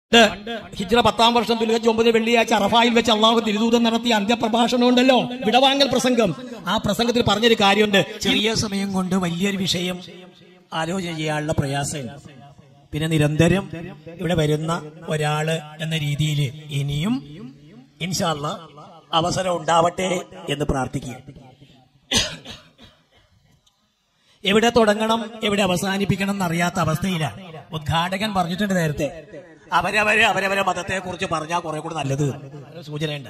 പണ്ട് ഹിജ്റ പത്താം വർഷം ദുൽഹജ് ഒമ്പത് വെള്ളിയാഴ്ച അറഫായിൽ വെച്ച് അള്ളാഹു തിരുദൂതം നടത്തിയ അന്ത്യപ്രഭാഷണം ഉണ്ടല്ലോ വിടവാങ്ങൽ പ്രസംഗം ആ പ്രസംഗത്തിൽ പറഞ്ഞൊരു കാര്യമുണ്ട് ചെറിയ സമയം കൊണ്ട് വലിയൊരു വിഷയം ആലോചന ചെയ്യാനുള്ള പ്രയാസം പിന്നെ നിരന്തരം ഇവിടെ വരുന്ന ഒരാള് എന്ന രീതിയിൽ ഇനിയും ഇൻഷാല്ല അവസരം ഉണ്ടാവട്ടെ എന്ന് പ്രാർത്ഥിക്കുക എവിടെ തുടങ്ങണം എവിടെ അവസാനിപ്പിക്കണം എന്നറിയാത്ത അവസ്ഥയിലാണ് ഉദ്ഘാടകൻ പറഞ്ഞിട്ടുണ്ട് നേരത്തെ അവരവരെ അവരവരെ മതത്തെ കുറിച്ച് പറഞ്ഞാൽ കുറെ കൂടി നല്ലത് ഒരു സൂചനയുണ്ട്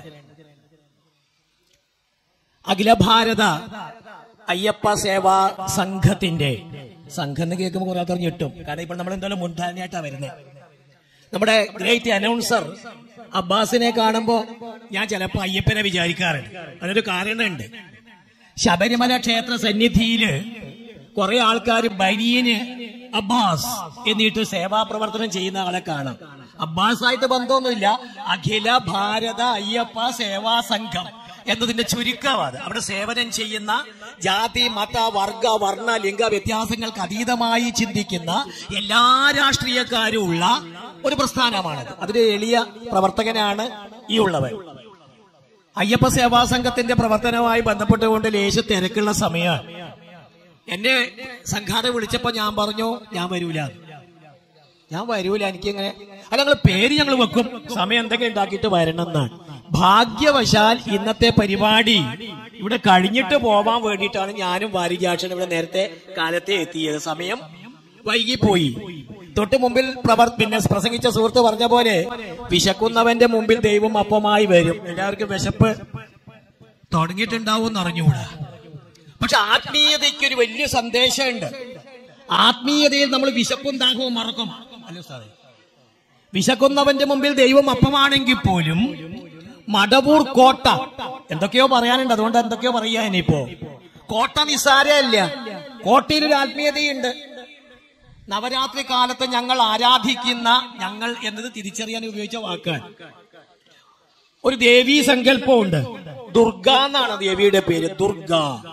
അഖില ഭാരത അയ്യപ്പ സേവാ സംഘത്തിന്റെ സംഘം എന്ന് കേൾക്കുമ്പോൾ കുറെ ആൾക്കാർ ഞെട്ടും കാരണം ഇപ്പോൾ നമ്മൾ എന്തായാലും മുൻധാരണയായിട്ടാണ് വരുന്നത് നമ്മുടെ ഗ്രേറ്റ് അനൗൺസർ അബ്ബാസിനെ കാണുമ്പോ ഞാൻ ചിലപ്പോ അയ്യപ്പനെ വിചാരിക്കാറുണ്ട് അതിനൊരു കാരണമുണ്ട് ശബരിമല ക്ഷേത്ര സന്നിധിയില് കുറെ ആൾക്കാർ ബനിയന് അബ്ബാസ് എന്നിട്ട് സേവാ പ്രവർത്തനം ചെയ്യുന്ന ആളെ കാണാം അബ്ബാസ് ആയിട്ട് ബന്ധമൊന്നുമില്ല അഖില ഭാരത അയ്യപ്പ സേവാ സംഘം എന്നതിന്റെ ചുരുക്കമാണ് അവിടെ സേവനം ചെയ്യുന്ന ജാതി മത വർഗ വർണ്ണ ലിംഗ വ്യത്യാസങ്ങൾക്ക് അതീതമായി ചിന്തിക്കുന്ന എല്ലാ രാഷ്ട്രീയക്കാരും ഉള്ള ഒരു പ്രസ്ഥാനമാണത് അതിന്റെ എളിയ പ്രവർത്തകനാണ് ഈ ഉള്ളവൻ അയ്യപ്പ സേവാ സംഘത്തിന്റെ പ്രവർത്തനവുമായി ബന്ധപ്പെട്ടുകൊണ്ട് ലേശ തിരക്കുള്ള സമയമാണ് എന്നെ സംഘാടകം വിളിച്ചപ്പോ ഞാൻ പറഞ്ഞു ഞാൻ വരൂല ഞാൻ വരൂല എനിക്കിങ്ങനെ അല്ല ഞങ്ങൾ പേര് ഞങ്ങൾ വെക്കും സമയം എന്തൊക്കെ ഉണ്ടാക്കിയിട്ട് വരണം എന്നാണ് ഭാഗ്യവശാൽ ഇന്നത്തെ പരിപാടി ഇവിടെ കഴിഞ്ഞിട്ട് പോവാൻ വേണ്ടിയിട്ടാണ് ഞാനും വാരിജാക്ഷൻ ഇവിടെ നേരത്തെ കാലത്തെ എത്തിയത് സമയം വൈകിപ്പോയി തൊട്ട് മുമ്പിൽ പ്രവർ പിന്നെ പ്രസംഗിച്ച സുഹൃത്ത് പറഞ്ഞ പോലെ വിശക്കുന്നവന്റെ മുമ്പിൽ ദൈവം അപ്പമായി വരും എല്ലാവർക്കും വിശപ്പ് തുടങ്ങിയിട്ടുണ്ടാവും എന്ന് അറിഞ്ഞുകൂടാ പക്ഷെ ആത്മീയതയ്ക്ക് ഒരു വലിയ സന്ദേശമുണ്ട് ആത്മീയതയിൽ നമ്മൾ വിശപ്പും ദാഹവും മറക്കും അല്ലേ സാറേ വിശക്കുന്നവന്റെ മുമ്പിൽ ദൈവം അപ്പമാണെങ്കിൽ പോലും മടവൂർ കോട്ട എന്തൊക്കെയോ പറയാനുണ്ട് അതുകൊണ്ട് എന്തൊക്കെയോ പറയാ ഇനിയിപ്പോ കോട്ട നിസ്സാരമല്ല കോട്ടയിൽ ഒരു ആത്മീയതയുണ്ട് നവരാത്രി കാലത്ത് ഞങ്ങൾ ആരാധിക്കുന്ന ഞങ്ങൾ എന്നത് തിരിച്ചറിയാൻ ഉപയോഗിച്ച വാക്കാണ് ഒരു ദേവീ സങ്കല്പമുണ്ട് ദുർഗ എന്നാണ് ദേവിയുടെ പേര് ദുർഗ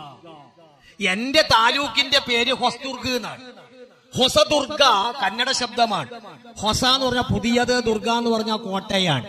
എന്റെ താലൂക്കിന്റെ പേര് ഹൊസ്ദുർഗ് എന്നാണ് ഹൊസദുർഗ കന്നഡ ശബ്ദമാണ് ഹൊസ എന്ന് പറഞ്ഞാൽ പുതിയത് ദുർഗ എന്ന് പറഞ്ഞാൽ കോട്ടയാണ്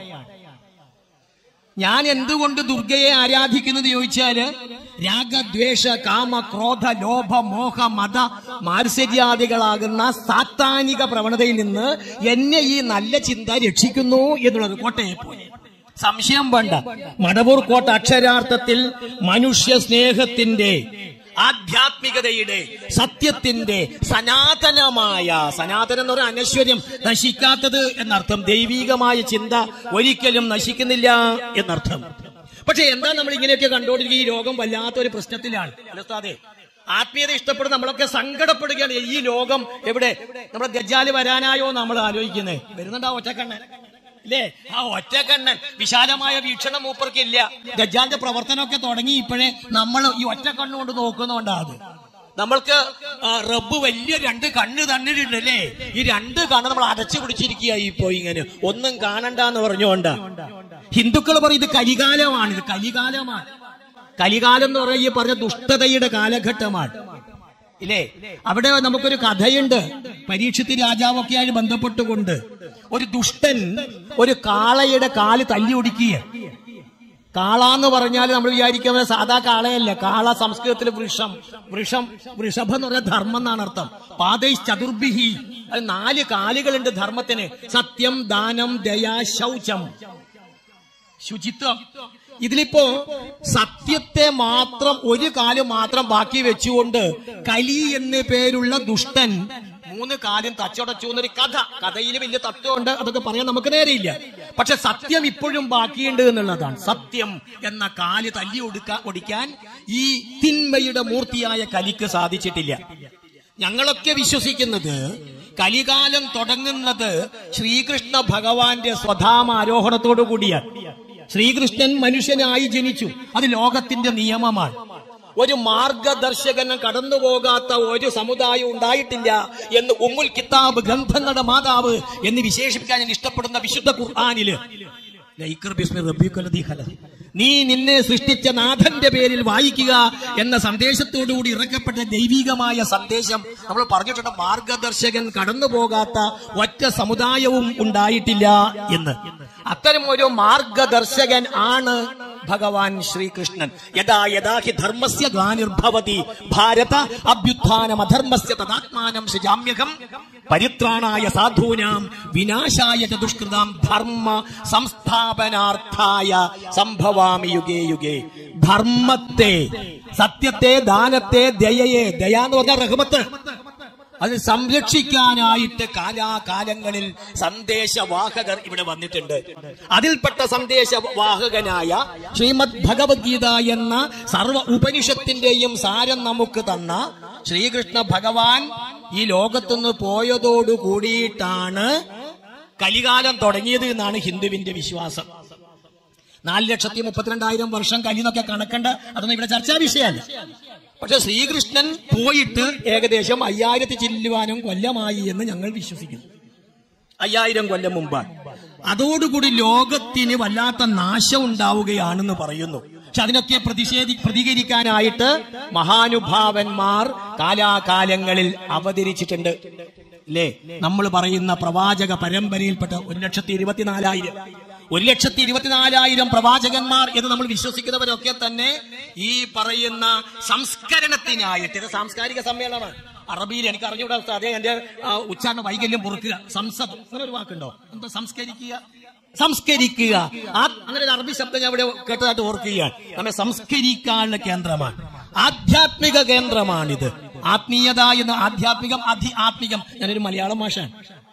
ഞാൻ എന്തുകൊണ്ട് ദുർഗയെ ആരാധിക്കുന്നത് ചോദിച്ചാല് രാഗദ്വേഷ കാമ ക്രോധ ലോഭ മോഹ മത മാത്സര്യാദികളാകുന്ന സാത്താനിക പ്രവണതയിൽ നിന്ന് എന്നെ ഈ നല്ല ചിന്ത രക്ഷിക്കുന്നു എന്നുള്ളത് കോട്ടയെ പോലെ സംശയം വേണ്ട മടവൂർ കോട്ട അക്ഷരാർത്ഥത്തിൽ മനുഷ്യ സ്നേഹത്തിന്റെ ആധ്യാത്മികതയുടെ സത്യത്തിന്റെ സനാതനമായ സനാതനം എന്ന് പറഞ്ഞാൽ അനശ്വര്യം നശിക്കാത്തത് എന്നർത്ഥം ദൈവീകമായ ചിന്ത ഒരിക്കലും നശിക്കുന്നില്ല എന്നർത്ഥം പക്ഷെ എന്താ നമ്മൾ ഇങ്ങനെയൊക്കെ കണ്ടുകൊണ്ടിരിക്കുക ഈ രോഗം വല്ലാത്ത ഒരു പ്രശ്നത്തിലാണ് അതെ ആത്മീയത ഇഷ്ടപ്പെടുന്ന നമ്മളൊക്കെ സങ്കടപ്പെടുകയാണ് ഈ ലോകം എവിടെ നമ്മുടെ ഗജാല് വരാനായോ നമ്മൾ ആലോചിക്കുന്നത് വരുന്നുണ്ടാ ഒറ്റക്കണ്ണൻ ഇല്ലേ ആ ഒറ്റക്കണ്ണൻ വിശാലമായ വീക്ഷണം മൂപ്പർക്ക് ഇല്ല ഗജാന്റെ പ്രവർത്തനമൊക്കെ തുടങ്ങി ഇപ്പോഴേ നമ്മൾ ഈ ഒറ്റ കണ്ണുകൊണ്ട് നോക്കുന്നുണ്ടാ അത് നമ്മൾക്ക് ആ, റബ്ബ് വലിയ രണ്ട് കണ്ണ് തന്നിട്ടുണ്ട് അല്ലേ ഈ രണ്ട് കണ്ണ് നമ്മൾ അടച്ചു പിടിച്ചിരിക്കുക ഇപ്പോ ഇങ്ങനെ ഒന്നും കാണണ്ടെന്ന് പറഞ്ഞുകൊണ്ട് ഹിന്ദുക്കൾ പറയും ഇത് കലികാലമാണ് ഇത് കലികാലമാണ് കലികാലം എന്ന് പറയുക ഈ പറഞ്ഞ ദുഷ്ടതയുടെ കാലഘട്ടമാണ് ഇല്ലേ അവിടെ നമുക്കൊരു കഥയുണ്ട് പരീക്ഷത്ത് രാജാവൊക്കെയായി ബന്ധപ്പെട്ടുകൊണ്ട് ഒരു ദുഷ്ടൻ ഒരു കാളയുടെ കാല് തല്ലി ഒടിക്കുക കാള എന്ന് പറഞ്ഞാൽ നമ്മൾ വിചാരിക്കുന്നത് സാധാ കാളയല്ല കാള സംസ്കൃതത്തിൽ വൃഷം വൃഷം വൃഷഭം എന്ന് പറഞ്ഞാൽ ധർമ്മം എന്നാണ് അർത്ഥം പാതൈ ചതുർഭിഹി അത് നാല് കാലുകളുണ്ട് ധർമ്മത്തിന് സത്യം ദാനം ദയ ശൗചം ശുചിത്വം ഇതിലിപ്പോ സത്യത്തെ മാത്രം ഒരു കാല് മാത്രം ബാക്കി വെച്ചുകൊണ്ട് കലി എന്ന് പേരുള്ള ദുഷ്ടൻ മൂന്ന് കാലും തച്ചടച്ചു എന്നൊരു കഥ കഥയിൽ വലിയ തത്വമുണ്ട് അതൊക്കെ പറയാൻ നമുക്ക് നേരെയില്ല പക്ഷെ സത്യം ഇപ്പോഴും ബാക്കിയുണ്ട് എന്നുള്ളതാണ് സത്യം എന്ന കാല് തല്ലി ഒടുക്ക ഒടിക്കാൻ ഈ തിന്മയുടെ മൂർത്തിയായ കലിക്ക് സാധിച്ചിട്ടില്ല ഞങ്ങളൊക്കെ വിശ്വസിക്കുന്നത് കലികാലം തുടങ്ങുന്നത് ശ്രീകൃഷ്ണ ഭഗവാന്റെ സ്വധാമാരോഹണത്തോടു കൂടിയാണ് ശ്രീകൃഷ്ണൻ മനുഷ്യനായി ജനിച്ചു അത് ലോകത്തിന്റെ നിയമമാണ് ഒരു മാർഗദർശകന് കടന്നു പോകാത്ത ഒരു സമുദായം ഉണ്ടായിട്ടില്ല എന്ന് ഉമ്മുൽ കിതാബ് ഗ്രന്ഥങ്ങളുടെ മാതാവ് എന്ന് വിശേഷിപ്പിക്കാൻ ഞാൻ ഇഷ്ടപ്പെടുന്ന വിശുദ്ധ ഖുർആാനില് ലൈക്കർ ബിസ്മി റബ്ബിക്കല്ലദീ ഖലഖ്. നീ നിന്നെ സൃഷ്ടിച്ച നാഥന്റെ പേരിൽ വായിക്കുക എന്ന സന്ദേശത്തോടുകൂടി ഇറക്കപ്പെട്ട ദൈവികമായ സന്ദേശം നമ്മൾ പറഞ്ഞിട്ടുണ്ട് മാർഗദർശകൻ കടന്നു പോകാത്ത ഒറ്റ സമുദായവും ഉണ്ടായിട്ടില്ല എന്ന് അത്തരം ഒരു മാർഗദർശകൻ ആണ് ഭഗവാൻ ശ്രീകൃഷ്ണൻ യഥാ യഥാ ഹി ധർമ്മസ്യ ഗ്ലാനിർഭവതി ഭാരത അഭ്യുത്ഥാനം അധർമ്മസ്യ തദാത്മാനം സൃജാമ്യഹം പരിത്രാണായ സാധൂനാം വിനാശായ ച ദുഷ്കൃതാം ധർമ്മ സംസ്ഥാപനാർത്ഥായ സംഭവാമി യുഗേ യുഗേ ധർമ്മത്തെ സത്യത്തെ ദാനത്തെ ദയയെ ദയ എന്ന് പറഞ്ഞാൽ റഹ്മത്ത് അത് സംരക്ഷിക്കാനായിട്ട് കാലാകാലങ്ങളിൽ സന്ദേശവാഹകർ ഇവിടെ വന്നിട്ടുണ്ട് അതിൽപ്പെട്ട സന്ദേശവാഹകനായ ശ്രീമദ് ഭഗവത്ഗീത എന്ന സർവ ഉപനിഷത്തിന്റെയും സാരം നമുക്ക് തന്ന ശ്രീകൃഷ്ണ ഭഗവാൻ ഈ ലോകത്തുനിന്ന് പോയതോടു കൂടിയിട്ടാണ് കലികാലം തുടങ്ങിയത് എന്നാണ് ഹിന്ദുവിന്റെ വിശ്വാസം നാല് ലക്ഷത്തി മുപ്പത്തിരണ്ടായിരം വർഷം കഴിഞ്ഞൊക്കെ കണക്കണ്ട അതൊന്നും ഇവിടെ ചർച്ചാ വിഷയമല്ല പക്ഷെ ശ്രീകൃഷ്ണൻ പോയിട്ട് ഏകദേശം അയ്യായിരത്തി ചില്ലുവാനും കൊല്ലമായി എന്ന് ഞങ്ങൾ വിശ്വസിക്കുന്നു അയ്യായിരം കൊല്ലം മുമ്പാണ് അതോടുകൂടി ലോകത്തിന് വല്ലാത്ത നാശം ഉണ്ടാവുകയാണെന്ന് പറയുന്നു പക്ഷെ അതിനൊക്കെ പ്രതിഷേധി പ്രതികരിക്കാനായിട്ട് മഹാനുഭാവന്മാർ കാലാകാലങ്ങളിൽ അവതരിച്ചിട്ടുണ്ട് അല്ലേ നമ്മൾ പറയുന്ന പ്രവാചക പരമ്പരയിൽപ്പെട്ട ഒരു ലക്ഷത്തി ഇരുപത്തിനാലായിരം ഒരു ലക്ഷത്തി ഇരുപത്തിനാലായിരം പ്രവാചകന്മാർ എന്ന് നമ്മൾ വിശ്വസിക്കുന്നവരൊക്കെ തന്നെ ഈ പറയുന്ന സംസ്കരണത്തിനായിട്ട് ഇത് സാംസ്കാരിക സമ്മേളനമാണ് അറബിയിൽ എനിക്ക് അറിഞ്ഞുകൂടാ അതേ എന്റെ ആ, ഉച്ചാരണ വൈകല്യം പൊറുക്കുക സംസദ് അങ്ങനെ ഒരു വാക്കുണ്ടോ എന്താ സംസ്കരിക്കുക സംസ്കരിക്കുക ആ അങ്ങനെ ഒരു അറബി ശബ്ദം ഞാൻ ഇവിടെ കേട്ടതായിട്ട് ഓർക്കുകയാണ് നമ്മെ സംസ്കരിക്കാനുള്ള കേന്ദ്രമാണ് ആധ്യാത്മിക കേന്ദ്രമാണിത് ആത്മീയത എന്ന ആധ്യാത്മികം അധി ആത്മികം ഞാനൊരു മലയാളം ഭാഷയാണ്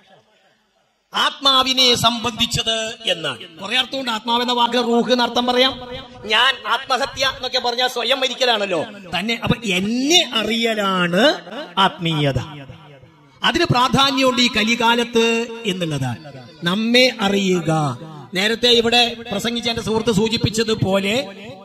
ആത്മാവിനെ സംബന്ധിച്ചത് എന്നാണ് കുറെ അർത്ഥമുണ്ട് ആത്മാവെന്ന വാക്ക് റൂഹ് എന്ന് അർത്ഥം പറയാം ഞാൻ ആത്മഹത്യ എന്നൊക്കെ പറഞ്ഞാൽ സ്വയം മരിക്കലാണല്ലോ തന്നെ അപ്പൊ എന്നെ അറിയലാണ് ആത്മീയത അതിന് പ്രാധാന്യമുണ്ട് ഈ കലികാലത്ത് എന്നുള്ളതാണ് നമ്മെ അറിയുക നേരത്തെ ഇവിടെ പ്രസംഗിച്ച എന്റെ സുഹൃത്ത് സൂചിപ്പിച്ചതുപോലെ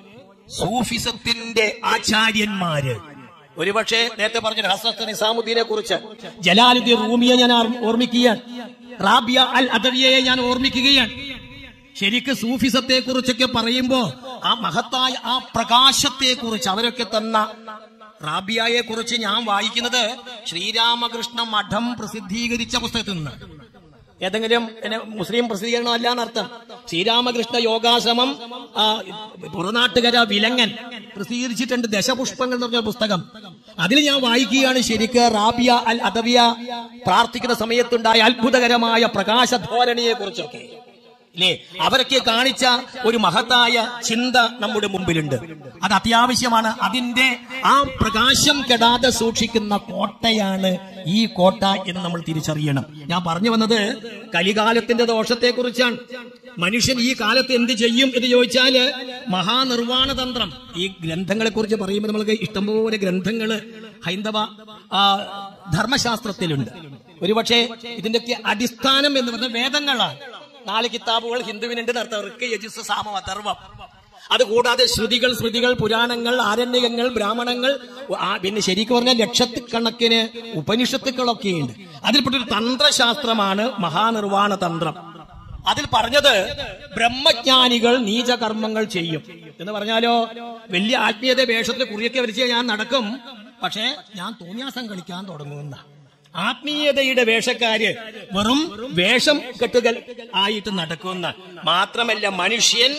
സൂഫിസത്തിന്റെ ആചാര്യന്മാര് ഒരുപക്ഷെ നേരത്തെ പറഞ്ഞ ഹസത്ത് നിസാമുദ്ദീനെ കുറിച്ച് ജലാലുദ്ദീൻ റൂമിയെ ഞാൻ ഓർ- ഓർമ്മിക്കുകയാണ് റാബിയ അൽ അദവിയെ ഞാൻ ഓർമ്മിക്കുകയാണ് ശരിക്ക് സൂഫിസത്തെ കുറിച്ചൊക്കെ പറയുമ്പോ ആ മഹത്തായ ആ പ്രകാശത്തെ കുറിച്ച് അവരൊക്കെ തന്ന റാബിയയെ കുറിച്ച് ഞാൻ വായിക്കുന്നത് ശ്രീരാമകൃഷ്ണ മഠം പ്രസിദ്ധീകരിച്ച പുസ്തകത്തിൽ നിന്ന് ഏതെങ്കിലും പിന്നെ മുസ്ലിം പ്രസിദ്ധീകരണം അല്ല എന്നർത്ഥം ശ്രീരാമകൃഷ്ണ യോഗാശ്രമം ആ, പുറനാട്ടുകര വിലങ്ങൻ പ്രസിദ്ധീകരിച്ചിട്ടുണ്ട് ദശപുഷ്പങ്ങൾ എന്ന് പറഞ്ഞ പുസ്തകം അതിൽ ഞാൻ വായിക്കുകയാണ് ശരിക്ക് റാബിയ അൽ അദവിയ പ്രാർത്ഥിക്കുന്ന സമയത്തുണ്ടായ അത്ഭുതകരമായ പ്രകാശധോരണിയെ കുറിച്ചൊക്കെ ഇല്ലേ അവരൊക്കെ കാണിച്ച ഒരു മഹത്തായ ചിന്ത നമ്മുടെ മുമ്പിലുണ്ട് അത് അത്യാവശ്യമാണ് അതിന്റെ ആ പ്രകാശം കെടാതെ സൂക്ഷിക്കുന്ന കോട്ടയാണ് ഈ കോട്ട എന്ന് നമ്മൾ തിരിച്ചറിയണം ഞാൻ പറഞ്ഞു വന്നത് കലികാലത്തിന്റെ ദോഷത്തെ കുറിച്ചാണ് മനുഷ്യൻ ഈ കാലത്ത് എന്ത് ചെയ്യും എന്ന് ചോദിച്ചാല് മഹാനിർവാണ തന്ത്രം ഈ ഗ്രന്ഥങ്ങളെ കുറിച്ച് പറയുമ്പോൾ നമ്മൾക്ക് ഇഷ്ടംപോലെ ഗ്രന്ഥങ്ങള് ഹൈന്ദവ ആ, ധർമ്മശാസ്ത്രത്തിലുണ്ട് ഒരുപക്ഷെ ഇതിന്റെയൊക്കെ അടിസ്ഥാനം എന്ന് പറഞ്ഞ വേദങ്ങളാണ് നാല് കിതാബുകൾ ഹിന്ദുവിനുണ്ട് നടത്താം ഋക്ക് യജുസ് സാമം അഥർവം അതുകൂടാതെ ശ്രുതികൾ സ്മൃതികൾ പുരാണങ്ങൾ ആരണ്യകങ്ങൾ ബ്രാഹ്മണങ്ങൾ ആ, പിന്നെ ശരിക്കും പറഞ്ഞാൽ ലക്ഷക്കണക്കിന് ഉപനിഷത്തുക്കളൊക്കെ ഉണ്ട് അതിൽപ്പെട്ടൊരു തന്ത്രശാസ്ത്രമാണ് മഹാനിർവാണ തന്ത്രം അതിൽ പറഞ്ഞത് ബ്രഹ്മജ്ഞാനികൾ നീചകർമ്മങ്ങൾ ചെയ്യും എന്ന് പറഞ്ഞാലോ വലിയ ആത്മീയത വേഷത്തിൽ കുറിയൊക്കെ വരച്ച് ഞാൻ നടക്കും പക്ഷേ ഞാൻ തോന്നിയാസം കളിക്കാൻ തുടങ്ങുന്ന ആത്മീയതയുടെ വേഷക്കാര് വെറും വേഷം കെട്ടുകൾ ആയിട്ട് നടക്കുന്ന മാത്രമല്ല മനുഷ്യൻ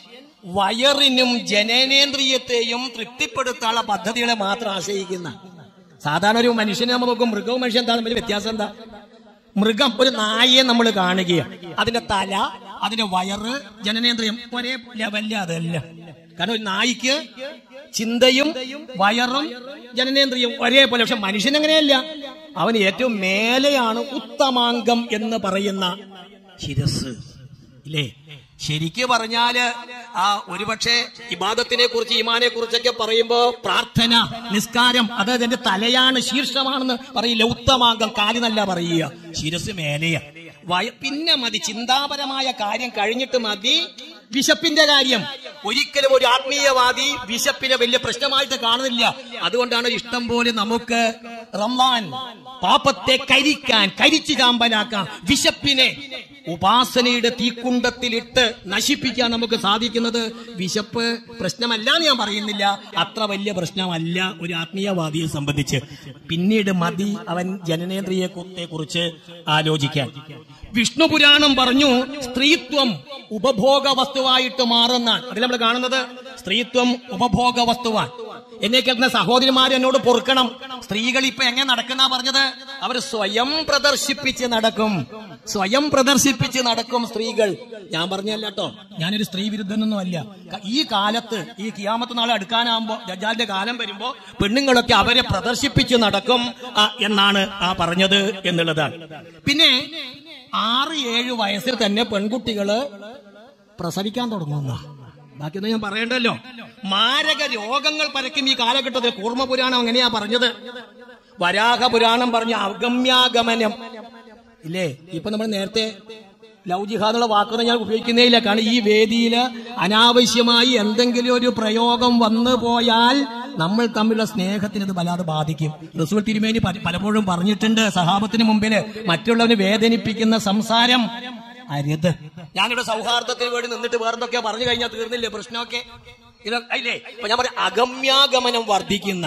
വയറിനും ജനനേന്ദ്രിയത്തെയും തൃപ്തിപ്പെടുത്താനുള്ള പദ്ധതികളെ മാത്രം ആശ്രയിക്കുന്ന സാധാരണ ഒരു മനുഷ്യനെ നമ്മൾ നോക്കും മൃഗവും മനുഷ്യൻ എന്താ തമ്മിൽ വ്യത്യാസം എന്താ മൃഗം ഒരു നായയെ നമ്മൾ കാണുകയാണ് അതിന്റെ തല അതിന്റെ വയറ് ജനനേന്ദ്രിയം ഒരേ ലെവലിൽ അതല്ല കാരണം ഒരു നായിക്ക് ചിന്തയും വയറും ജനനേന്ദ്രിയം ഒരേപോലെ പക്ഷെ മനുഷ്യൻ അങ്ങനെയല്ല അവൻ ഏറ്റവും മേലെയാണ് ഉത്തമാംഗം എന്ന് പറയുന്ന ശിരസ് ഇല്ലേ ശരിക്ക് പറഞ്ഞാല് ആ ഒരുപക്ഷെ ഇബാദത്തിനെ കുറിച്ച് ഈമാനെ കുറിച്ചൊക്കെ പറയുമ്പോ പ്രാർത്ഥന നിസ്കാരം അത് അതിന്റെ തലയാണ് ശീർഷമാണെന്ന് പറയില്ല ഉത്തമാംഗം കാലിനല്ല പറയുക ശിരസ് മേലെയാ വയ പിന്നെ മതി ചിന്താപരമായ കാര്യം കഴിഞ്ഞിട്ട് മതി വിശപ്പിന്റെ കാര്യം ഒരിക്കലും ഒരു ആത്മീയവാദി വിശപ്പിനെ വലിയ പ്രശ്നമായിട്ട് കാണുന്നില്ല അതുകൊണ്ടാണ് ഇഷ്ടം പോലെ നമുക്ക് റംലാൻ പാപത്തെ കരിക്കാൻ കരിച്ചു ചാമ്പലാക്കാൻ വിശപ്പിനെ ഉപാസനയുടെ തീക്കുണ്ടത്തിലിട്ട് നശിപ്പിക്കാൻ നമുക്ക് സാധിക്കുന്നത് വിശപ്പ് പ്രശ്നമല്ല എന്ന് ഞാൻ പറയുന്നില്ല അത്ര വലിയ പ്രശ്നമല്ല ഒരു ആത്മീയവാദിയെ സംബന്ധിച്ച് പിന്നീട് മതി അവൻ ജനനേന്ദ്രിയത്തെ കുറിച്ച് ആലോചിക്കാൻ വിഷ്ണു പുരാണം പറഞ്ഞു സ്ത്രീത്വം ഉപഭോഗ വസ്തുവായിട്ട് മാറുന്നാണ് അതിൽ നമ്മൾ കാണുന്നത് സ്ത്രീത്വം ഉപഭോഗ വസ്തുവാണ് എന്നെ കേൾക്കുന്ന സഹോദരിമാർ എന്നോട് പൊറുക്കണം സ്ത്രീകൾ ഇപ്പൊ എങ്ങനെ നടക്കുന്ന പറഞ്ഞത് അവർ സ്വയം പ്രദർശിപ്പിച്ച് നടക്കും സ്വയം പ്രദർശിപ്പിച്ച് നടക്കും സ്ത്രീകൾ ഞാൻ പറഞ്ഞല്ല കേട്ടോ ഞാനൊരു സ്ത്രീ വിരുദ്ധനൊന്നും അല്ല ക- ഈ കാലത്ത് ഈ കിയാമത്ത് നാളെ അടുക്കാനാകുമ്പോ ദജാലിന്റെ കാലം വരുമ്പോ പെണ്ണുങ്ങളൊക്കെ അവരെ പ്രദർശിപ്പിച്ച് നടക്കും ആ, എന്നാണ് ആ പറഞ്ഞത് എന്നുള്ളതാണ് പിന്നെ ആറ് ഏഴ് വയസ്സിൽ തന്നെ പെൺകുട്ടികള് പ്രസവിക്കാൻ തുടങ്ങുന്ന ബാക്കിയൊന്നും ഞാൻ പറയണ്ടല്ലോ മാരക രോഗങ്ങൾ പരക്കും ഈ കാലഘട്ടത്തിൽ കൂർമ്മ പുരാണം അങ്ങനെയാ പറഞ്ഞത് വരാഹ പുരാണം പറഞ്ഞ അഗമ്യാഗമനം ഇല്ലേ ഇപ്പൊ നമ്മൾ നേരത്തെ ലവ് ജിഹാദ് എന്നുള്ള വാക്കൊന്നും ഞാൻ ഉപയോഗിക്കുന്നേ ഇല്ല കാരണം ഈ വേദിയിൽ അനാവശ്യമായി എന്തെങ്കിലും ഒരു പ്രയോഗം വന്നു പോയാൽ നമ്മൾ തമ്മിലുള്ള സ്നേഹത്തിന് ഇത് വല്ലാതെ ബാധിക്കും റസൂൽ തിരുമേനി പല- പലപ്പോഴും പറഞ്ഞിട്ടുണ്ട് സഹാബത്തിന് മുമ്പില് മറ്റുള്ളവനെ വേദനിപ്പിക്കുന്ന സംസാരം അരുത് ഞാനിവിടെ സൗഹാർദ്ദത്തിന് വേണ്ടി നിന്നിട്ട് വേറെന്തൊക്കെ പറഞ്ഞു കഴിഞ്ഞാൽ തീർന്നില്ലേ പ്രശ്നമൊക്കെ ഇത് അല്ലേ ഇപ്പൊ ഞാൻ പറയാം അഗമ്യാഗമനം വർദ്ധിക്കുന്ന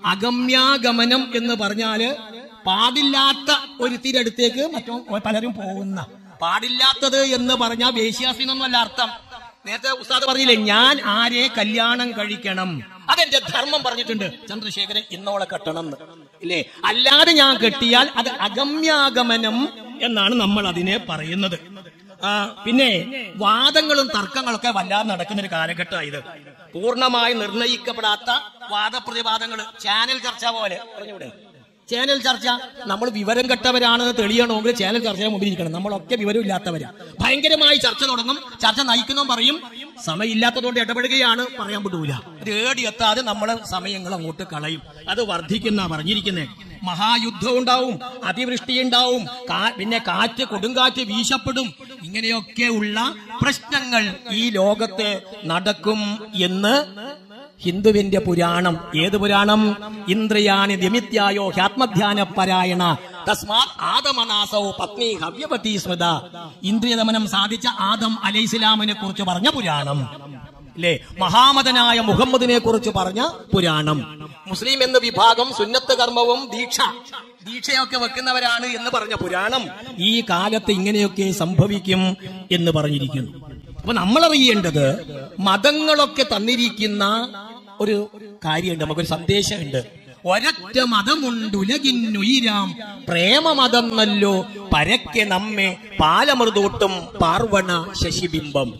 അഗമ്യാഗമനം എന്ന് പറഞ്ഞാല് പാടില്ലാത്ത ഒരു തിരടുത്തേക്ക് മറ്റോ പലരും പോകുന്ന പാടില്ലാത്തത് എന്ന് പറഞ്ഞാൽ വേശ്യാസിനൊന്നുമല്ല അർത്ഥം നേരത്തെ ഉസ്താദ് പറഞ്ഞില്ലേ ഞാൻ ആരെ കല്യാണം കഴിക്കണം അതെന്റെ ധർമ്മം പറഞ്ഞിട്ടുണ്ട് ചന്ദ്രശേഖരൻ ഇന്നോളെ കെട്ടണം എന്ന് ഇല്ലേ അല്ലാതെ ഞാൻ കെട്ടിയാൽ അത് അഗമ്യാഗമനം എന്നാണ് നമ്മൾ അതിനെ പറയുന്നത് ആ, പിന്നെ വാദങ്ങളും തർക്കങ്ങളൊക്കെ വല്ലാതെ നടക്കുന്ന ഒരു കാലഘട്ടമാണ് ഇത് പൂർണ്ണമായി നിർണയിക്കപ്പെടാത്ത വാദപ്രതിവാദങ്ങൾ ചാനൽ ചർച്ച പോലെ പറഞ്ഞൂടെ ചാനൽ ചർച്ച നമ്മൾ വിവരം കെട്ടവരാണെന്ന് തെളിയണമെങ്കിൽ ചാനൽ ചർച്ചയുടെ മുമ്പിൽ ഇരിക്കണം നമ്മളൊക്കെ വിവരമില്ലാത്തവരാ ഭയങ്കരമായി ചർച്ച തുടങ്ങും ചർച്ച നയിക്കുന്നതും പറയും സമയമില്ലാത്തതുകൊണ്ട് ഇടപെടുകയാണ് പറയാൻ പറ്റൂല രേടി എത്താതെ നമ്മളെ സമയങ്ങൾ അങ്ങോട്ട് കളയും അത് വർദ്ധിക്കുന്ന പറഞ്ഞിരിക്കുന്നേ മഹായുദ്ധം ഉണ്ടാവും അതിവൃഷ്ടി ഉണ്ടാവും കാ- പിന്നെ കാറ്റ് കൊടുങ്കാറ്റ് വീശപ്പെടും ഇങ്ങനെയൊക്കെ ഉള്ള പ്രശ്നങ്ങൾ ഈ ലോകത്ത് നടക്കും എന്ന് ഹിന്ദുവിന്റെ പുരാണം ഏത് പുരാണം ഇന്ദ്രിയാണി ദിമിത്യായോ ഹ്യാത്മധ്യാന പരായണ തസ്മാത് ആദമനാസോ പത്നി ഹവ്യവതി സ്മൃത ഇന്ദ്രിയദമനം സാധിച്ച ആദം അലൈഹിസ്ലാമിനെ കുറിച്ച് പറഞ്ഞ പുരാണം അല്ലേ മഹാമതനായ മുഹമ്മദിനെ കുറിച്ച് പറഞ്ഞ പുരാണം മുസ്ലിം എന്ന വിഭാഗം സുന്നത്ത് കർമ്മവും ദീക്ഷ ദീക്ഷയൊക്കെ വെക്കുന്നവരാണ് എന്ന് പറഞ്ഞ പുരാണം ഈ കാലത്ത് ഇങ്ങനെയൊക്കെ സംഭവിക്കും എന്ന് പറഞ്ഞിരിക്കുന്നു അപ്പൊ നമ്മൾ അറിയേണ്ടത് മതങ്ങളൊക്കെ തന്നിരിക്കുന്ന ഒരു കാര്യമുണ്ട് നമുക്കൊരു സന്ദേശമുണ്ട് ഒരൊറ്റ മതമുണ്ടുലകിന്നുയിരാം പ്രേമമതം നല്ലോ പരക്കെ നമ്മെ പാലമൃതൂട്ടും പാർവണ ശശിബിംബം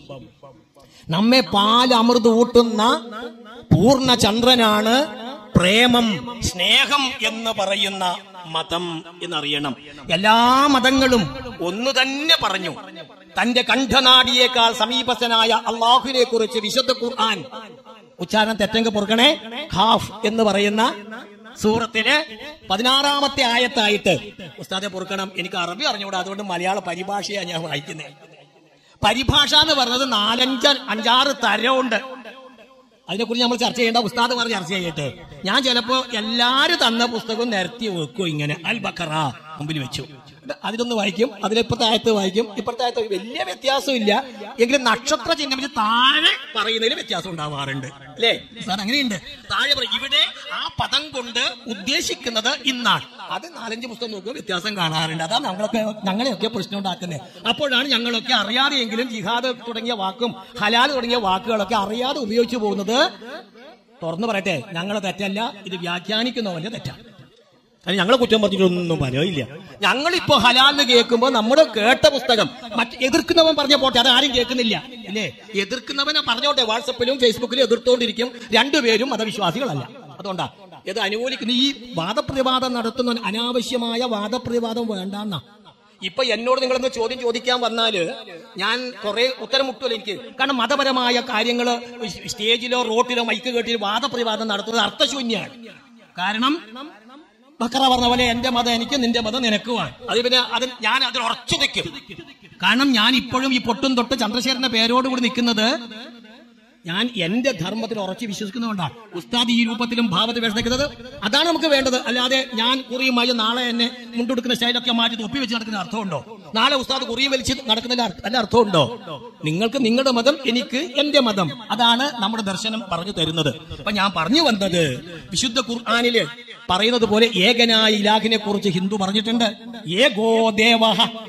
നമ്മെ പാലമൃത് ഊട്ടുന്ന പൂർണ്ണ ചന്ദ്രനാണ് പ്രേമം സ്നേഹം എന്ന് പറയുന്ന മതം എന്നറിയണം എല്ലാ മതങ്ങളും ഒന്ന് തന്നെ പറഞ്ഞു തന്റെ കണ്ഠനാടിയേക്കാൾ സമീപസ്ഥനായ അള്ളാഹുവിനെ കുറിച്ച് വിശുദ്ധ ഖുർആൻ ഉച്ചാരണം തെറ്റെങ്കിൽ പൊറുക്കണേ ഖാഫ് എന്ന് പറയുന്ന സൂറത്തിന് പതിനാറാമത്തെ ആയത്തായിട്ട് ഉസ്താദെ പൊറുക്കണം എനിക്ക് അറബി അറിഞ്ഞുകൂടാ അതുകൊണ്ട് മലയാള പരിഭാഷയാണ് ഞാൻ വായിക്കുന്നത് പരിഭാഷ എന്ന് പറയുന്നത് നാലഞ്ച് അഞ്ചാറ് തരമുണ്ട് അതിനെക്കുറിച്ച് നമ്മൾ ചർച്ച ചെയ്യേണ്ട ഉസ്താദ് പറഞ്ഞ് ചർച്ച ചെയ്യട്ടെ ഞാൻ ചിലപ്പോ എല്ലാരും തന്ന പുസ്തകവും നിരത്തി വെക്കും ഇങ്ങനെ അൽ ബക്കറ മുമ്പിൽ വെച്ചു അതിലൊന്ന് വായിക്കും അതിലിപ്പത്തെ ആയത്ത് വായിക്കും ഇപ്പഴത്തെ ആയത്ത് വലിയ വ്യത്യാസമില്ല എങ്കിലും നക്ഷത്ര ചിഹ്നം വെച്ച് താഴെ പറയുന്നതിൽ വ്യത്യാസം ഉണ്ടാവാറുണ്ട് അല്ലേ സാർ അങ്ങനെയുണ്ട് താഴെ പറയും ഇവിടെ ആ പദം കൊണ്ട് ഉദ്ദേശിക്കുന്നത് ഇന്നാണ് അത് നാലഞ്ച് പുസ്തകം നോക്കുക വ്യത്യാസം കാണാറുണ്ട് അതാണ് ഞങ്ങളൊക്കെ ഞങ്ങളെയൊക്കെ പ്രശ്നം ഉണ്ടാക്കുന്നത് അപ്പോഴാണ് ഞങ്ങളൊക്കെ അറിയാതെയെങ്കിലും ജിഹാദ് തുടങ്ങിയ വാക്കും ഹലാൽ തുടങ്ങിയ വാക്കുകളൊക്കെ അറിയാതെ ഉപയോഗിച്ചു പോകുന്നത് തുറന്നു പറയട്ടെ ഞങ്ങളെ തെറ്റല്ല ഇത് വ്യാഖ്യാനിക്കുന്നവന്റെ തെറ്റാണ് അത് ഞങ്ങളെ കുറ്റം പറഞ്ഞിട്ടൊന്നും പറയില്ല ഞങ്ങളിപ്പോ ഹലാലിന് കേൾക്കുമ്പോ നമ്മുടെ കേട്ട പുസ്തകം മറ്റ് എതിർക്കുന്നവൻ പറഞ്ഞ പോട്ടെ അത് ആരും കേൾക്കുന്നില്ല ഇല്ലേ എതിർക്കുന്നവനെ പറഞ്ഞോട്ടെ വാട്സപ്പിലും ഫേസ്ബുക്കിലും എതിർത്തോണ്ടിരിക്കും രണ്ടുപേരും മതവിശ്വാസികളല്ല അതുകൊണ്ടാ ഇത് അനുകൂലിക്കുന്ന ഈ വാദപ്രതിവാദം നടത്തുന്ന അനാവശ്യമായ വാദപ്രതിവാദം വേണ്ടെന്നാ ഇപ്പൊ എന്നോട് നിങ്ങളൊന്ന് ചോദ്യം ചോദിക്കാൻ വന്നാല് ഞാൻ കുറെ ഉത്തരം മുട്ടുമല്ലോ എനിക്ക് കാരണം മതപരമായ കാര്യങ്ങള് സ്റ്റേജിലോ റോട്ടിലോ മൈക്ക് കേട്ടിൽ വാദപ്രതിവാദം നടത്തുന്നത് അർത്ഥശൂന്യാണ് കാരണം ബക്കറ പറഞ്ഞ പോലെ എന്റെ മതം എനിക്ക് നിന്റെ മതം നിനക്കുമാണ് അത് പിന്നെ അത് ഞാൻ അതിൽ ഉറച്ചു നിൽക്കും കാരണം ഞാൻ ഇപ്പോഴും ഈ പൊട്ടും തൊട്ട് ചന്ദ്രശേഖരന്റെ പേരോടുകൂടി നിൽക്കുന്നത് ഞാൻ എന്റെ ധർമ്മത്തിൽ ഉറച്ചു വിശ്വസിക്കുന്നതുകൊണ്ടാണ് ഉസ്താദ് ഈ രൂപത്തിലും ഭാവത്തിൽ വിഷമിക്കുന്നത് അതാണ് നമുക്ക് വേണ്ടത് അല്ലാതെ ഞാൻ കുറിയുമായി നാളെ എന്നെ മുണ്ടെടുക്കുന്ന സ്റ്റൈലൊക്കെ മാറ്റി തൊപ്പി വെച്ച് നടക്കുന്ന അർത്ഥമുണ്ടോ നാളെ ഉസ്താദ് കുറി വലിച്ച് നടക്കുന്നതിൽ അർത്ഥ- അല്ല അർത്ഥമുണ്ടോ നിങ്ങൾക്ക് നിങ്ങളുടെ മതം എനിക്ക് എന്റെ മതം അതാണ് നമ്മുടെ ദർശനം പറഞ്ഞു തരുന്നത് അപ്പൊ ഞാൻ പറഞ്ഞു വന്നത് വിശുദ്ധ ഖുർആാനില് പറയുന്നത് പോലെ ഏകനായ ഇലാഹിനെ കുറിച്ച് ഹിന്ദു പറഞ്ഞിട്ടുണ്ട് ഏകോ ദേവ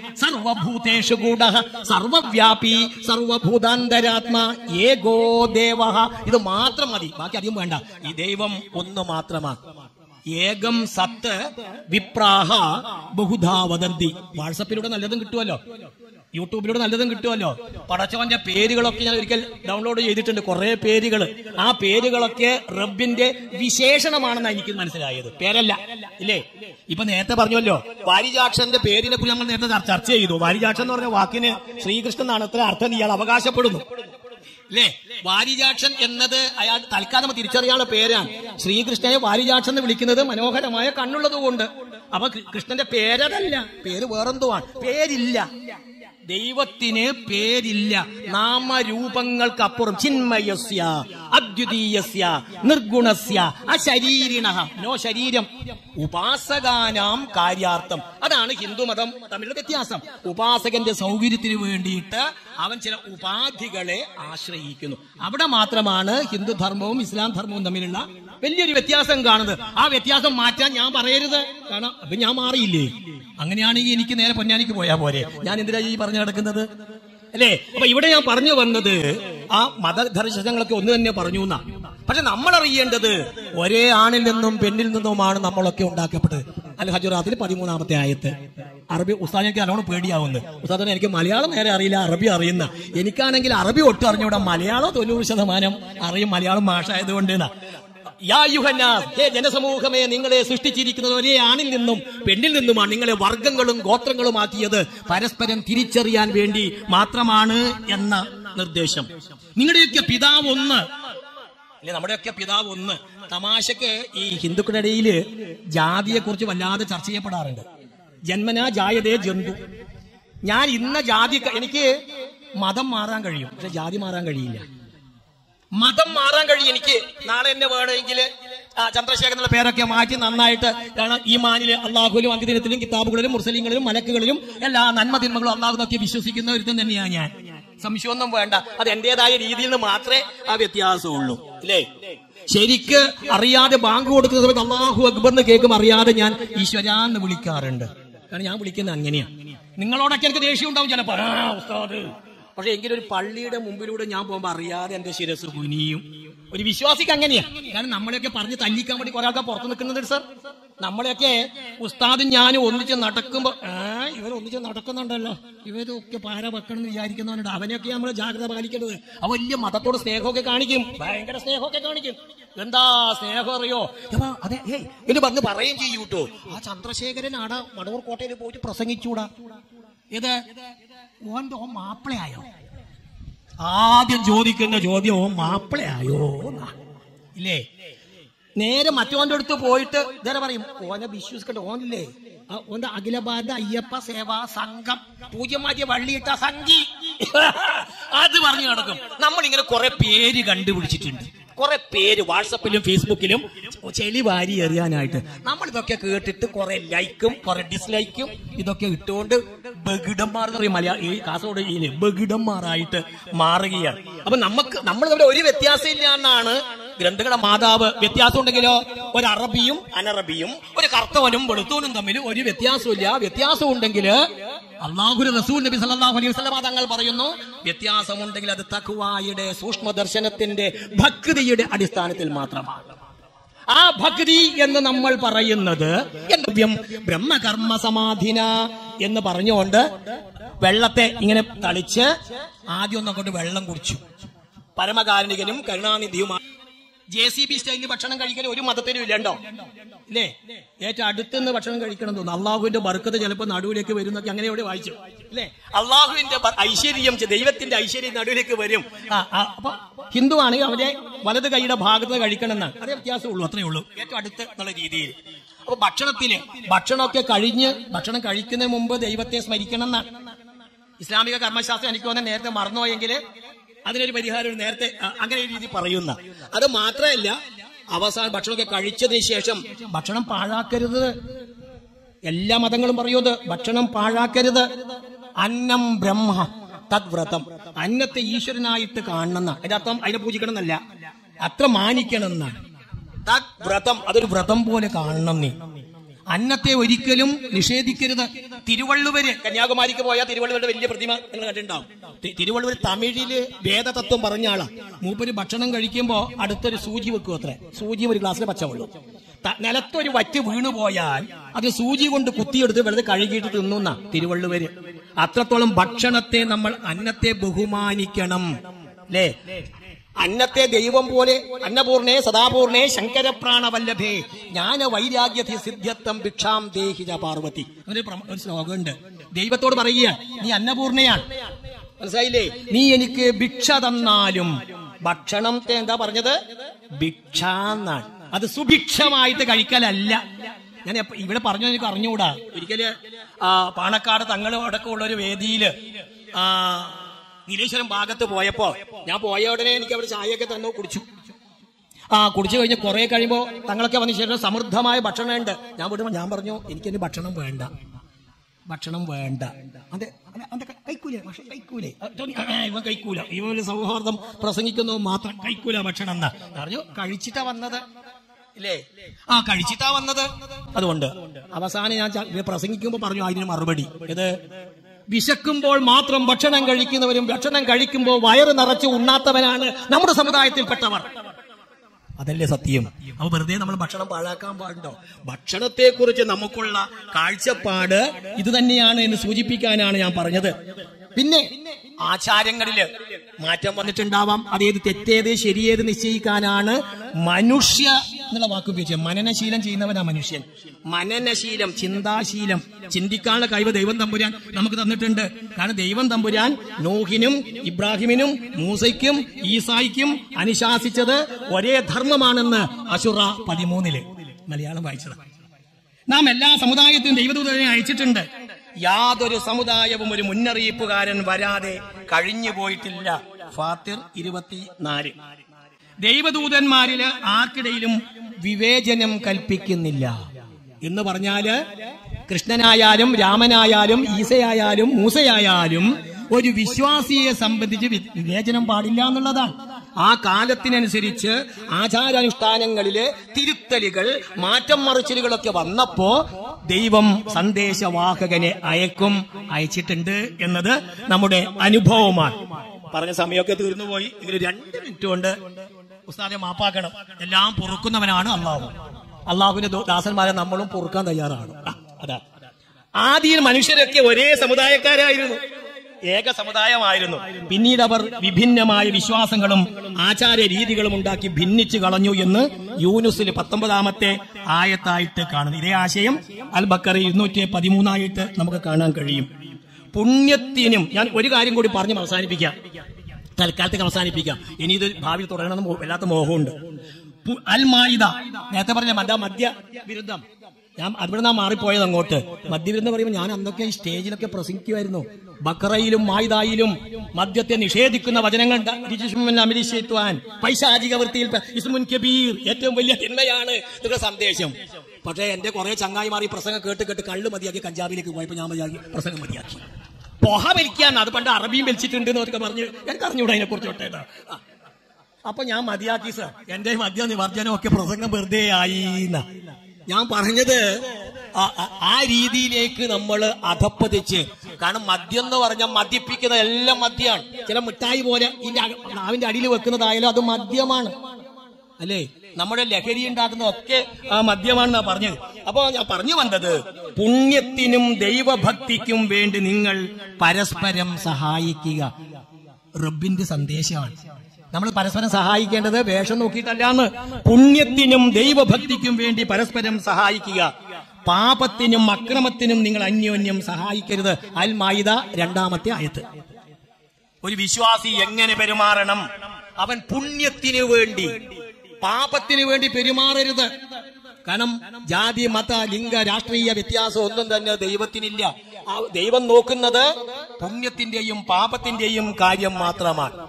സർവഭൂതേഷു ഗൂഢ സർവവ്യാപി സർവഭൂതാന്തരാത്മ ഏകോ ദേവ ഇത് മാത്രം മതി ബാക്കി അധികം വേണ്ട ഈ ദൈവം ഒന്ന് മാത്രമാണ് ഏകം സത്ത് വിപ്രാഹ ബഹുധാ വദന്തി വാട്സപ്പിലൂടെ നല്ലതും കിട്ടുമല്ലോ യൂട്യൂബിലൂടെ നല്ലതും കിട്ടുമല്ലോ പടച്ചവന്റെ പേരുകളൊക്കെ ഞാൻ ഒരിക്കൽ ഡൗൺലോഡ് ചെയ്തിട്ടുണ്ട് കുറെ പേരുകൾ ആ പേരുകളൊക്കെ റബ്ബിന്റെ വിശേഷണമാണെന്ന് എനിക്ക് മനസ്സിലായത് പേരല്ല ഇല്ലേ ഇപ്പൊ നേരത്തെ പറഞ്ഞല്ലോ വാരിജാക്ഷന്റെ പേരിനെ കുറിച്ച് നമ്മൾ നേരത്തെ ചർച്ച- ചർച്ച ചെയ്തു വാരിജാക്ഷൻ എന്ന് പറഞ്ഞ വാക്കിന് ശ്രീകൃഷ്ണൻ എന്നാണ് ഇത്ര അർത്ഥം ഇയാൾ അവകാശപ്പെടുന്നു അല്ലേ വാരിജാക്ഷൻ എന്നത് അയാൾ തൽക്കാലം തിരിച്ചറിയാനുള്ള പേരാണ് ശ്രീകൃഷ്ണനെ വാരിജാക്ഷൻ എന്ന് വിളിക്കുന്നത് മനോഹരമായ കണ്ണുള്ളത് കൊണ്ട് അപ്പൊ കൃ- കൃഷ്ണന്റെ പേരതല്ല പേര് വേറെന്തുവാണ് പേരില്ല ദൈവത്തിന് പേരില്ല നാമരൂപങ്ങൾക്കപ്പുറം ചിന്മയസ്യ അദ്വിതീയസ്യ നിർഗുണസ്യ അശരീരിണ നോ ശരീരം ഉപാസകാനാം കാര്യാർത്ഥം അതാണ് ഹിന്ദുമതം തമ്മിലുള്ള വ്യത്യാസം ഉപാസകന്റെ സൗകര്യത്തിന് വേണ്ടിയിട്ട് അവൻ ചില ഉപാധികളെ ആശ്രയിക്കുന്നു അവിടെ മാത്രമാണ് ഹിന്ദു ധർമ്മവും ഇസ്ലാം ധർമ്മവും തമ്മിലുള്ള വലിയൊരു വ്യത്യാസം കാണുന്നത് ആ വ്യത്യാസം മാറ്റാൻ ഞാൻ പറയരുത് കാരണം അപ്പൊ ഞാൻ മാറിയില്ലേ അങ്ങനെയാണെങ്കിൽ എനിക്ക് നേരെ പൊന്നാനിക്ക് പോയാ പോരെ ഞാൻ എന്തിനാ ഈ പറഞ്ഞു നടക്കുന്നത് അല്ലേ അപ്പൊ ഇവിടെ ഞാൻ പറഞ്ഞു വന്നത് ആ മതദർശനങ്ങളൊക്കെ ഒന്ന് തന്നെ പറഞ്ഞു എന്നാ പക്ഷെ നമ്മൾ അറിയേണ്ടത് ഒരേ ആണിൽ നിന്നും പെണ്ണിൽ നിന്നുമാണ് നമ്മളൊക്കെ ഉണ്ടാക്കപ്പെട്ടത് അൽ ഹജുറാത്തിൽ പതിമൂന്നാമത്തെ ആയത്ത് അറബി ഉസ്താദ് എനിക്ക് നല്ലോണം പേടിയാവുന്നു ഉസ്താദിനെ എനിക്ക് മലയാളം നേരെ അറിയില്ല അറബി അറിയുന്ന എനിക്കാണെങ്കിൽ അറബി ഒട്ടും അറിഞ്ഞൂടാ മലയാളം തൊണ്ണൂറ് ശതമാനം അറിയും മലയാളം ഭാഷ ആയതുകൊണ്ട് എന്നാ. യാ യുഹന്നാസ്, ഹേ ജനസമൂഹമേ നിങ്ങളെ സൃഷ്ടിച്ചിരിക്കുന്നത് ഒരേ ആണിൽ നിന്നും പെണ്ണിൽ നിന്നുമാണ് നിങ്ങളെ വർഗങ്ങളും ഗോത്രങ്ങളുമാക്കിയത് പരസ്പരം തിരിച്ചറിയാൻ വേണ്ടി മാത്രമാണ് എന്ന നിർദ്ദേശം നിങ്ങളുടെയൊക്കെ പിതാവ് ഒന്ന് അല്ലെ നമ്മുടെയൊക്കെ പിതാവ് ഒന്ന് തമാശക്ക് ഈ ഹിന്ദുക്കളുടെ ഇടയില് ജാതിയെ കുറിച്ച് വല്ലാതെ ചർച്ച ചെയ്യപ്പെടാറുണ്ട് ജന്മനാ ജായതേ ജന്തു ഞാൻ ഇന്ന ജാതി എനിക്ക് മതം മാറാൻ കഴിയും പക്ഷെ ജാതി മാറാൻ കഴിയില്ല മതം മാറാൻ കഴിയും എനിക്ക് നാളെ എന്നെ വേണമെങ്കിൽ ചന്ദ്രശേഖരൻ എന്നുള്ള പേരൊക്കെ മാറ്റി നന്നായിട്ട് കാരണം ഈ മാനില് അള്ളാഹുലും അന്ത്യദിനത്തിലും കിതാബുകളിലും മുസ്ലിങ്ങളിലും മലക്കുകളിലും എല്ലാ നന്മ തിന്മകളും അള്ളാഹുനൊക്കെ വിശ്വസിക്കുന്ന ഒരുത്തൻ തന്നെയാണ് ഞാൻ സംശയമൊന്നും വേണ്ട അത് എന്റേതായ രീതിയിൽ നിന്ന് മാത്രമേ ആ വ്യത്യാസമുള്ളൂ അല്ലേ ശരിക്ക് അറിയാതെ ബാങ്ക് കൊടുക്കുന്ന സമയത്ത് അള്ളാഹു അക്ബർ എന്ന് കേൾക്കും അറിയാതെ ഞാൻ ഈശ്വരാന്ന് വിളിക്കാറുണ്ട് കാരണം ഞാൻ വിളിക്കുന്നത് അങ്ങനെയാ നിങ്ങളോടൊക്കെ എനിക്ക് ദേഷ്യം ഉണ്ടാവും ചിലപ്പോ ആ ഉസ്താദ് പക്ഷെ എങ്കിലും ഒരു പള്ളിയുടെ മുമ്പിലൂടെ ഞാൻ പോകുമ്പോ അറിയാതെ എന്റെ ശിരസ് കുനിയും ഒരു വിശ്വാസിക്ക് അങ്ങനെയാ കാരണം നമ്മളെയൊക്കെ പറഞ്ഞ് തല്ലിക്കാൻ വേണ്ടി കുറെ ആൾക്കാർ പുറത്ത് നിൽക്കുന്നുണ്ട് സർ നമ്മളെയൊക്കെ ഉസ്താദും ഞാനും ഒന്നിച്ച് നടക്കുമ്പോ ആ ഇവർ ഒന്നിച്ച് നടക്കുന്നുണ്ടല്ലോ ഇവരൊക്കെ പാര വെക്കണം എന്ന് വിചാരിക്കുന്നവനുണ്ട് അവനെയൊക്കെ നമ്മൾ ജാഗ്രത പാലിക്കേണ്ടത് അവ വലിയ മതത്തോട് സ്നേഹമൊക്കെ കാണിക്കും ഭയങ്കര സ്നേഹമൊക്കെ കാണിക്കും എന്താ സ്നേഹം അറിയോ എടാ, അതെ ഏയ് എന്ന് പറഞ്ഞ് പറയുകയും ചെയ്യൂട്ടോ ആ ചന്ദ്രശേഖരൻ ആടാ വടവൂർ കോട്ടയിൽ പോയിട്ട് പ്രസംഗിച്ചൂടാ ഇത് ഓന്റെ ഓൻ മാപ്പിളയായോ ആദ്യം ചോദിക്കുന്ന ചോദ്യം ഓൻ മാപ്പിളയായോ എന്നാ. ഇല്ലേ നേരെ മറ്റോന്റെ അടുത്ത് പോയിട്ട് ഇതേ പറയും ഓനെ വിശ്വസിക്കണ്ട ഓനില്ലേ ആ, ഓന്റെ അഖില ഭാരത അയ്യപ്പ സേവാ സംഘം പൂജ്യമാറ്റിയ വള്ളിയിട്ട സംഘി അത് പറഞ്ഞു നടക്കും നമ്മൾ ഇങ്ങനെ കുറെ പേര് കണ്ടുപിടിച്ചിട്ടുണ്ട് കുറെ പേര് വാട്സപ്പിലും ഫേസ്ബുക്കിലും ചെളി വാരി എറിയാനായിട്ട് നമ്മൾ ഇതൊക്കെ കേട്ടിട്ട് കുറെ ലൈക്കും കുറെ ഡിസ്ലൈക്കും ഇതൊക്കെ ഇട്ടുകൊണ്ട് ബഗിടന്മാർ എന്ന് പറയും മലയാള ഈ കാസർഗോഡ് ജില്ലയില് ബഗിടന്മാരായിട്ട് മാറുകയാണ് അപ്പൊ നമുക്ക് നമ്മൾ തമ്മിൽ ഒരു വ്യത്യാസം ഇല്ല എന്നാണ് ഗ്രന്ഥങ്ങളുടെ മാതാവ് വ്യത്യാസം ഉണ്ടെങ്കിലോ ഒരു അറബിയും അനറബിയും ഒരു കർത്തവനും വെളുത്തവനും തമ്മിൽ ഒരു വ്യത്യാസമില്ല വ്യത്യാസം ഉണ്ടെങ്കിൽ അള്ളാഹുര റസൂൽ നബി സല്ലല്ലാഹു അലൈഹി വസല്ലമ തങ്ങൾ പറയുന്നു വ്യത്യാസമുണ്ടെങ്കിൽ അത് തഖ്വായുടെ സൂക്ഷ്മ ദർശനത്തിന്റെ ഭക്തിയുടെ അടിസ്ഥാനത്തിൽ മാത്രമാണ് ആ ഭക്തി എന്ന് നമ്മൾ പറയുന്നത് എന്തും ബ്രഹ്മകർമ്മ സമാധിന എന്ന് പറഞ്ഞുകൊണ്ട് വെള്ളത്തെ ഇങ്ങനെ തളിച്ച് ആദ്യം ഒന്ന് അങ്ങോട്ട് വെള്ളം കുടിച്ചു പരമകാരുണികനും കരുണാനിധിയുമാണ് ജെ സി ബി സ്റ്റൈലിൽ ഭക്ഷണം കഴിക്കൽ ഒരു മതത്തിനും ഇല്ലണ്ടോ ഇല്ലേ ഏറ്റവും അടുത്തുനിന്ന് ഭക്ഷണം കഴിക്കണം തോന്നുന്നു അള്ളാഹുവിന്റെ ബർക്കത്ത് ചിലപ്പോൾ നടുവിലേക്ക് വരും എന്നൊക്കെ അങ്ങനെ ഇവിടെ വായിച്ചു അല്ലേ അള്ളാഹുവിന്റെ ബ- ഐശ്വര്യം ദൈവത്തിന്റെ ഐശ്വര്യം നടുവിലേക്ക് വരും ആ, ആ, അപ്പൊ ഹിന്ദു ആണെങ്കിൽ അവരെ വലത് കൈയുടെ ഭാഗത്ത് കഴിക്കണം എന്നാണ് അതേ വ്യത്യാസമുള്ളൂ അത്രേ ഉള്ളൂ ഏറ്റവും അടുത്ത് എന്നുള്ള രീതിയിൽ അപ്പൊ ഭക്ഷണത്തില് ഭക്ഷണമൊക്കെ കഴിഞ്ഞ് ഭക്ഷണം കഴിക്കുന്നതിന് മുമ്പ് ദൈവത്തെ സ്മരിക്കണം എന്നാണ് ഇസ്ലാമിക കർമ്മശാസ്ത്രം എനിക്ക് തോന്നുന്നത് നേരത്തെ മറന്നുപോയെങ്കിൽ അതിനൊരു പരിഹാരം ഒരു നേരത്തെ അ- അങ്ങനെ ഒരു രീതി പറയുന്ന അത് മാത്രമല്ല അവസാനം ഭക്ഷണമൊക്കെ കഴിച്ചതിന് ശേഷം ഭക്ഷണം പാഴാക്കരുത് എല്ലാ മതങ്ങളും പറയുന്നത് ഭക്ഷണം പാഴാക്കരുത് അന്നം ബ്രഹ്മ തദ്വ്രതം അന്നത്തെ ഈശ്വരനായിട്ട് കാണണമെന്ന അതിന്റെ അർത്ഥം അതിനെ പൂജിക്കണം എന്നല്ല അത്ര മാനിക്കണം എന്നാണ് തദ്വ്രതം അതൊരു വ്രതം പോലെ കാണണം നീ അന്നത്തെ ഒരിക്കലും നിഷേധിക്കരുത് തിരുവള്ളുവര് കന്യാകുമാരിക്ക് പോയാൽ തിരുവള്ളുവരുടെ വലിയ പ്രതിമ നിങ്ങൾ കണ്ടിട്ടുണ്ടാവും തി- തിരുവള്ളുവർ തമിഴില് വേദതത്വം പറഞ്ഞ ആളാ മൂപ്പര് ഭക്ഷണം കഴിക്കുമ്പോ അടുത്തൊരു സൂചി വെക്കും അത്ര സൂചി ഒരു ഗ്ലാസ്സിൽ പച്ചവെള്ളം ത- നിലത്തൊരു വറ്റ് വീണു പോയാൽ അത് സൂചി കൊണ്ട് കുത്തിയെടുത്ത് വെറുതെ കഴുകിയിട്ട് തിന്നുന്ന തിരുവള്ളുവര് അത്രത്തോളം ഭക്ഷണത്തെ നമ്മൾ അന്നത്തെ ബഹുമാനിക്കണം അല്ലേ അന്നത്തെ ദൈവം പോലെ അന്നപൂർണേ സദാപൂർണേ ശങ്കരപ്രാണവല്ലഭേ ജ്ഞാന വൈരാഗ്യ സിദ്ധ്യത്വം ഭിക്ഷാം ദേഹിജ പാർവതി അങ്ങനെ പ്രമ- ഒരു ശ്ലോകമുണ്ട് ദൈവത്തോട് പറയുക നീ അന്നപൂർണയാണ് മനസ്സിലായില്ലേ നീ എനിക്ക് ഭിക്ഷ തന്നാലും ഭക്ഷണത്തെ എന്താ പറഞ്ഞത് ഭിക്ഷ എന്നാണ് അത് സുഭിക്ഷമായിട്ട് കഴിക്കലല്ല ഞാൻ എപ്പ- ഇവിടെ പറഞ്ഞു എനിക്ക് അറിഞ്ഞുകൂടാ ഒരിക്കല് ആ, പാണക്കാട് തങ്ങൾ അടക്കമുള്ള ഒരു വേദിയില് ആ നീലേശ്വരം ഭാഗത്ത് പോയപ്പോ ഞാൻ പോയ ഉടനെ എനിക്ക് അവിടെ ചായയൊക്കെ തന്നു കുടിച്ചു ആ കുടിച്ചു കഴിഞ്ഞ് കുറെ കഴിയുമ്പോ തങ്ങളൊക്കെ വന്ന ശേഷം സമൃദ്ധമായ ഭക്ഷണം ഉണ്ട് ഞാൻ വിടുമ്പോ ഞാൻ പറഞ്ഞു എനിക്കിനി ഭക്ഷണം വേണ്ട ഭക്ഷണം വേണ്ട അതെ അതെ, അതെ ക- കഴിക്കൂലേ ഭക്ഷണം കഴിക്കൂലേ ആ, ടോണി, ആ, ഇവൻ കഴിക്കൂല ഇവൻ ഒരു സൗഹാർദ്ദം പ്രസംഗിക്കുന്നത് മാത്രം കഴിക്കൂല ഭക്ഷണം എന്നാ ഞാൻ പറഞ്ഞു കഴിച്ചിട്ടാ വന്നത് ഇല്ലേ ആ കഴിച്ചിട്ടാ വന്നത് അതുകൊണ്ട് അവസാനം ഞാൻ ച- ഇത് പ്രസംഗിക്കുമ്പോ പറഞ്ഞു അതിന് മറുപടി ഇത് വിശക്കുമ്പോൾ മാത്രം ഭക്ഷണം കഴിക്കുന്നവരും ഭക്ഷണം കഴിക്കുമ്പോൾ വയറ് നിറച്ച് ഉണ്ണാത്തവനാണ് നമ്മുടെ സമുദായത്തിൽപ്പെട്ടവർ അതല്ലേ സത്യം അപ്പൊ വെറുതെ നമ്മൾ ഭക്ഷണം പാഴാക്കാൻ പാടുണ്ടോ ഭക്ഷണത്തെ കുറിച്ച് നമുക്കുള്ള കാഴ്ചപ്പാട് ഇത് തന്നെയാണ് എന്ന് സൂചിപ്പിക്കാനാണ് ഞാൻ പറഞ്ഞത് പിന്നെ ആചാരങ്ങളില് മാറ്റം വന്നിട്ടുണ്ടാവാം അതേത് തെറ്റേത് ശരിയേത് നിശ്ചയിക്കാനാണ് മനുഷ്യ എന്നുള്ള വാക്ക് ഉപയോഗിച്ചത് മനനശീലം ചെയ്യുന്നവനാ മനുഷ്യൻ മനനശീലം ചിന്താശീലം ചിന്തിക്കാനുള്ള കഴിവ് ദൈവം തമ്പുരാൻ നമുക്ക് തന്നിട്ടുണ്ട് കാരണം ദൈവം തമ്പുരാൻ നോഹിനും ഇബ്രാഹിമിനും മൂസയ്ക്കും ഈസായിക്കും അനുശാസിച്ചത് ഒരേ ധർമ്മമാണെന്ന് അശുറ പതിമൂന്നില് മലയാളം വായിച്ചത് നാം എല്ലാ സമുദായത്തിനും ദൈവദൂതനെ അയച്ചിട്ടുണ്ട് യാതൊരു സമുദായവും ഒരു മുന്നറിയിപ്പുകാരൻ വരാതെ കഴിഞ്ഞു പോയിട്ടില്ല ഫാത്തിർ ഇരുപത്തിനാല് ദൈവദൂതന്മാരില് ആർക്കിടയിലും വിവേചനം കൽപ്പിക്കുന്നില്ല എന്ന് പറഞ്ഞാല് കൃഷ്ണനായാലും രാമനായാലും ഈസയായാലും മൂസയായാലും ഒരു വിശ്വാസിയെ സംബന്ധിച്ച് വി- വിവേചനം പാടില്ല എന്നുള്ളതാണ് ആ കാലത്തിനനുസരിച്ച് ആചാരാനുഷ്ഠാനങ്ങളിലെ തിരുത്തലുകൾ മാറ്റം മറിച്ചിലുകളൊക്കെ വന്നപ്പോ ദൈവം സന്ദേശവാഹകനെ അയക്കും അയച്ചിട്ടുണ്ട് എന്നത് നമ്മുടെ അനുഭവമാണ് പറഞ്ഞ സമയമൊക്കെ തീർന്നുപോയി ഇതിൽ രണ്ട് മിനിറ്റ് കൊണ്ട് ഉസ്താദെ മാപ്പാക്കണം എല്ലാം പൊറുക്കുന്നവനാണ് അള്ളാഹു അള്ളാഹുവിന്റെ ദോ- ദാസന്മാരെ നമ്മളും പൊറുക്കാൻ തയ്യാറാണ് ആ, അതാ ആദ്യം മനുഷ്യരൊക്കെ ഒരേ സമുദായക്കാരായിരുന്നു ഏക സമുദായമായിരുന്നു പിന്നീട് അവർ വിഭിന്നമായ വിശ്വാസങ്ങളും ആചാര രീതികളും ഉണ്ടാക്കി ഭിന്നിച്ചു കളഞ്ഞു എന്ന് യൂനുസിൽ പത്തൊമ്പതാമത്തെ ആയത്തായിട്ട് കാണുന്നു ഇതേ ആശയം അൽ ബക്കർ ഇരുന്നൂറ്റി പതിമൂന്നായിട്ട് നമുക്ക് കാണാൻ കഴിയും പുണ്യത്തിനും ഞാൻ ഒരു കാര്യം കൂടി പറഞ്ഞ് അവസാനിപ്പിക്കാം തൽക്കാലത്തേക്ക് അവസാനിപ്പിക്കാം ഇനി ഇത് ഭാവിയിൽ തുടരണമെന്ന് മോ- വല്ലാത്ത മോഹമുണ്ട് പു- അൽ മായിദ നേരത്തെ പറഞ്ഞ മത മദ്യ വിരുദ്ധം ഞാൻ അവിടെ നാം മാറിപ്പോയത് അങ്ങോട്ട് മദ്യവിരുദ്ധം പറയുമ്പോൾ ഞാൻ അന്നൊക്കെ ഈ സ്റ്റേജിലൊക്കെ പ്രസംഗിക്കുമായിരുന്നു ബക്കറയിലും മായിദായിലും മദ്യത്തെ നിഷേധിക്കുന്ന വചനങ്ങൾ ഉണ്ട്. രിജിഷ്മുൻ അമിരിശേത്വാൻ, പൈശാചിക വൃത്തിയിൽ പ- ഇസ്മുൻ കബീർ ഏറ്റവും വലിയ തിന്മയാണ് ഇതൊക്കെ സന്ദേശം പക്ഷേ എന്റെ കുറെ ചങ്ങായിമാർ ഈ പ്രസംഗം കേട്ട് കേട്ട് കള്ള് മതിയാക്കി കഞ്ചാവിലേക്ക് പോയപ്പോ ഞാൻ മതിയാക്കി പ്രസംഗം മതിയാക്കി പൊഹ വലിക്കാൻ അത് പണ്ട് അറബിയും വലിച്ചിട്ടുണ്ട് എന്നൊക്കെ പറഞ്ഞ് എനിക്ക് അറിഞ്ഞൂടാ അതിനെ കുറിച്ച് ഒട്ടേട്ടാ അപ്പൊ ഞാൻ മതിയാക്കി സർ എന്റെ മദ്യ നിവർജനം ഒക്കെ പ്രസംഗം വെറുതെ ആയി ന്നാ. ഞാൻ പറഞ്ഞത് ആ- ആ- ആ രീതിയിലേക്ക് നമ്മൾ അധപ്പതിച്ച് കാരണം മദ്യം എന്ന് പറഞ്ഞാൽ മദ്യപ്പിക്കുന്ന എല്ലാം മദ്യമാണ് ചില മിഠായി പോലെ ഇതിന്റെ അക- നാവിന്റെ അടിയിൽ വെക്കുന്നതായാലും അത് മദ്യമാണ് അല്ലേ നമ്മുടെ ലഹരി ഉണ്ടാക്കുന്നതൊക്കെ ആ മദ്യമാണെന്നാ പറഞ്ഞത് അപ്പൊ ഞാൻ പറഞ്ഞു വന്നത് പുണ്യത്തിനും ദൈവഭക്തിക്കും വേണ്ടി നിങ്ങൾ പരസ്പരം സഹായിക്കുക റബ്ബിന്റെ സന്ദേശമാണ് നമ്മൾ പരസ്പരം സഹായിക്കേണ്ടത് വേഷം നോക്കിയിട്ടല്ലാന്ന് പുണ്യത്തിനും ദൈവഭക്തിക്കും വേണ്ടി പരസ്പരം സഹായിക്കുക പാപത്തിനും അക്രമത്തിനും നിങ്ങൾ അന്യോന്യം സഹായിക്കരുത് അൽ മായിദ രണ്ടാമത്തെ ആയത്ത് ഒരു വിശ്വാസി എങ്ങനെ പെരുമാറണം അവൻ പുണ്യത്തിന് വേണ്ടി പാപത്തിന് വേണ്ടി പെരുമാറരുത് കാരണം ജാതി മത ലിംഗ രാഷ്ട്രീയ വ്യത്യാസം ഒന്നും തന്നെ ദൈവത്തിനില്ല ആ ദൈവം നോക്കുന്നത് പുണ്യത്തിന്റെയും പാപത്തിന്റെയും കാര്യം മാത്രമാണ്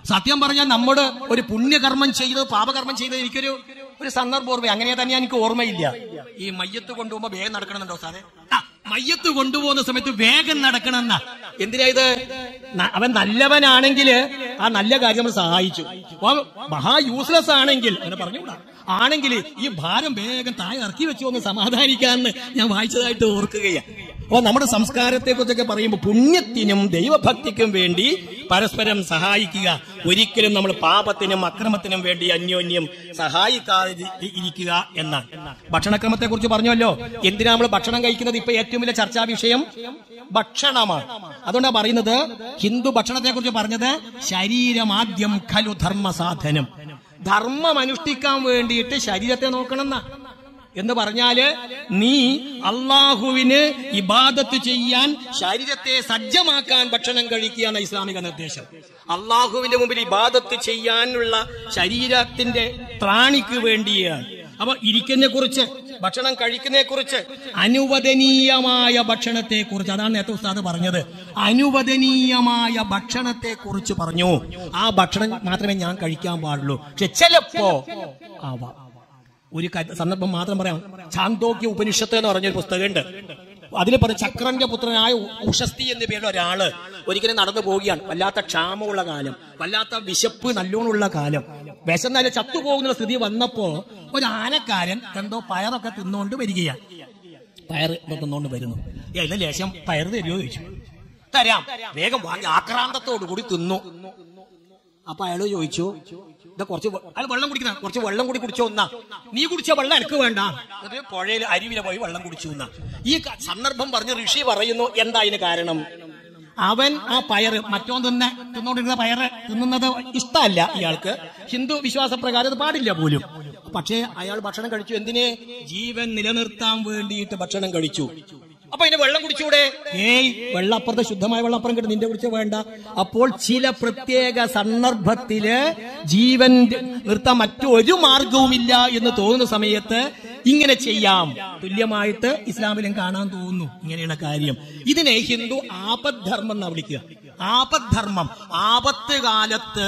സത്യം പറഞ്ഞാൽ നമ്മുടെ ഒരു പുണ്യകർമ്മം ചെയ്തത് പാപകർമ്മം ചെയ്തത് എനിക്കൊരു ഒരു സന്ദർഭം ഓർമ്മ അങ്ങനെ തന്നെ എനിക്ക് ഓർമ്മയില്ല ഈ മയ്യത്ത് കൊണ്ടുപോകുമ്പോ വേഗം നടക്കണമെന്നുണ്ടോ സാറേ ആ, മയ്യത്ത് കൊണ്ടുപോകുന്ന സമയത്ത് വേഗം നടക്കണമെന്ന എന്തിനാ ഇത് ന- അവൻ നല്ലവനാണെങ്കിൽ ആ നല്ല കാര്യം നമ്മൾ സഹായിച്ചു അവൻ മഹാ യൂസ്ലെസ് ആണെങ്കിൽ അങ്ങനെ പറഞ്ഞുകൂടാ ആണെങ്കിൽ ഈ ഭാരം വേഗം താഴെ ഇറക്കി വെച്ചു എന്ന് സമാധാനിക്കാന്ന് ഞാൻ വായിച്ചതായിട്ട് ഓർക്കുകയാണ് അപ്പൊ നമ്മുടെ സംസ്കാരത്തെ കുറിച്ചൊക്കെ പറയുമ്പോൾ പുണ്യത്തിനും ദൈവഭക്തിക്കും വേണ്ടി പരസ്പരം സഹായിക്കുക ഒരിക്കലും നമ്മൾ പാപത്തിനും അക്രമത്തിനും വേണ്ടി അന്യോന്യം സഹായിക്കാതെ ഇരി- ഇരിക്കുക എന്നാണ് ഭക്ഷണക്രമത്തെ കുറിച്ച് പറഞ്ഞല്ലോ എന്തിനാ നമ്മൾ ഭക്ഷണം കഴിക്കുന്നത് ഇപ്പൊ ഏറ്റവും വലിയ ചർച്ചാ വിഷയം ഭക്ഷണമാണ് അതുകൊണ്ടാണ് പറയുന്നത് ഹിന്ദു ഭക്ഷണത്തെ കുറിച്ച് പറഞ്ഞത് ശരീരമാദ്യം ഖലു ധർമ്മ സാധനം ധർമ്മം അനുഷ്ഠിക്കാൻ വേണ്ടിയിട്ട് ശരീരത്തെ നോക്കണം എന്നാ എന്ന് പറഞ്ഞാല് നീ അള്ളാഹുവിന് ഇബാദത്ത് ചെയ്യാൻ ശരീരത്തെ സജ്ജമാക്കാൻ ഭക്ഷണം കഴിക്കുക എന്ന ഇസ്ലാമിക നിർദ്ദേശം അള്ളാഹുവിന്റെ മുമ്പിൽ ഇബാദത്ത് ചെയ്യാനുള്ള ശരീരത്തിന്റെ ത്രാണിക്ക് വേണ്ടിയാണ് അപ്പൊ ഇരിക്കുന്നതിനെ കുറിച്ച് ഭക്ഷണം കഴിക്കുന്നതിനെ കുറിച്ച് അനുവദനീയമായ ഭക്ഷണത്തെ കുറിച്ച് അതാണ് നേരത്തെ ഉസ്താദ് പറഞ്ഞത് അനുവദനീയമായ ഭക്ഷണത്തെ കുറിച്ച് പറഞ്ഞു ആ ഭക്ഷണം മാത്രമേ ഞാൻ കഴിക്കാൻ പാടുള്ളൂ പക്ഷെ ചിലപ്പോ ആവാം ഒരു ക- സന്ദർഭം മാത്രം പറയാം ചാന്തോക്യ ഉപനിഷത്ത് എന്ന് പറഞ്ഞൊരു പുസ്തകമുണ്ട് അതിൽ പറഞ്ഞ ചക്രന്റെ പുത്രനായ ഉ- ഉഷസ്തി എന്ന പേരുള്ള ഒരാള് ഒരിക്കലും നടന്നു പോവുകയാണ് വല്ലാത്ത ക്ഷാമമുള്ള കാലം വല്ലാത്ത വിശപ്പ് നല്ലോണമുള്ള കാലം വിശന്നാല് ചത്തുപോകുന്ന സ്ഥിതി വന്നപ്പോ ഒരു ആനക്കാരൻ എന്തോ പയറൊക്കെ തിന്നുകൊണ്ട് വരികയാണ് പയർ ഇപ്പൊ തിന്നുകൊണ്ട് വരുന്നു ഏ, ഇല്ല ലേശം പയർ തരുമോ ചോദിച്ചു തരാം വേഗം വാങ്ങി ആക്രാന്തത്തോടു കൂടി തിന്നു അപ്പൊ അയാള് ചോദിച്ചു ഇതാ കുറച്ച് വെ- അയാൾ വെള്ളം കുടിക്കുന്ന കുറച്ച് വെള്ളം കൂടി കുടിച്ചോ എന്നാ നീ കുടിച്ച വെള്ളം എനിക്ക് വേണ്ട എന്നിട്ട് പുഴയിൽ അരുവില പോയി വെള്ളം കുടിച്ചു എന്നാ ഈ ക- സന്ദർഭം പറഞ്ഞ് ഋഷി പറയുന്നു എന്താ ഇതിന് കാരണം അവൻ ആ പയറ് മറ്റോ തന്നെ തിന്നോണ്ടിരുന്ന പയറ് തിന്നുന്നത് ഇഷ്ടമല്ല ഇയാൾക്ക് ഹിന്ദു വിശ്വാസപ്രകാരം അത് പാടില്ല പോലും പക്ഷേ അയാൾ ഭക്ഷണം കഴിച്ചു എന്തിന് ജീവൻ നിലനിർത്താൻ വേണ്ടിയിട്ട് ഭക്ഷണം കഴിച്ചു അപ്പൊ ഇതിന് വെള്ളം കുടിച്ചൂടെ ഏയ് വെള്ളം അപ്പുറത്തെ ശുദ്ധമായ വെള്ളം അപ്പുറം കിട്ടും നിന്റെ കുടിച്ച് വേണ്ട അപ്പോൾ ചില പ്രത്യേക സന്ദർഭത്തില് ജീവൻ നിർത്താൻ മറ്റൊരു മാർഗവുമില്ല എന്ന് തോന്നുന്ന സമയത്ത് ഇങ്ങനെ ചെയ്യാം തുല്യമായിട്ട് ഇസ്ലാമിലും കാണാൻ തോന്നുന്നു ഇങ്ങനെയുള്ള കാര്യം ഇതിനെ ഹിന്ദു ആപദ്ധർമ്മം എന്നാ വിളിക്കുക ആപദ്ധർമ്മം ആപത്ത് കാലത്ത്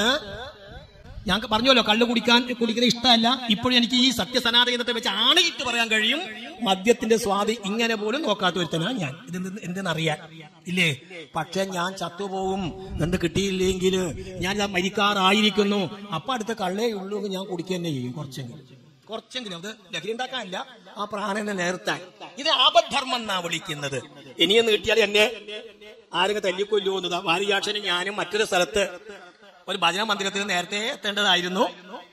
ഞാൻ പറഞ്ഞല്ലോ കള്ളു കുടിക്കാൻ കുടിക്കുന്നത് ഇഷ്ടമല്ല ഇപ്പോഴും എനിക്ക് ഈ സത്യസനാതനത്തെ വെച്ച് ആണയിട്ട് പറയാൻ കഴിയും മദ്യത്തിന്റെ സ്വാദ് ഇങ്ങനെ പോലും നോക്കാത്ത ഒരുത്തനാ ഞാൻ ഇത് എന്ത് എന്തെന്നറിയാൻ ഇല്ലേ പക്ഷെ ഞാൻ ചത്തുപോകും എന്ത് കിട്ടിയില്ലെങ്കിൽ ഞാൻ ഞാൻ മരിക്കാറായിരിക്കുന്നു അപ്പൊ അടുത്ത കള്ളേ ഉള്ളൂ എന്ന് ഞാൻ കുടിക്കുക തന്നെ ചെയ്യും കുറച്ചെങ്കിലും കുറച്ചെങ്കിലും അത് ലഹരി ഉണ്ടാക്കാനല്ല ആ പ്രാണനെ നേർത്താൻ ഇത് ആപദ്ധർമ്മം എന്നാ വിളിക്കുന്നത് ഇനിയൊന്ന് കിട്ടിയാൽ എന്നെ ആരെങ്കിലും തല്ലിക്കൊല്ലോ എന്നതാ വാരിയാക്ഷനും ഞാനും മറ്റൊരു സ്ഥലത്ത് ഒരു ഭജന മന്ദിരത്തിൽ നേരത്തെ എത്തേണ്ടതായിരുന്നു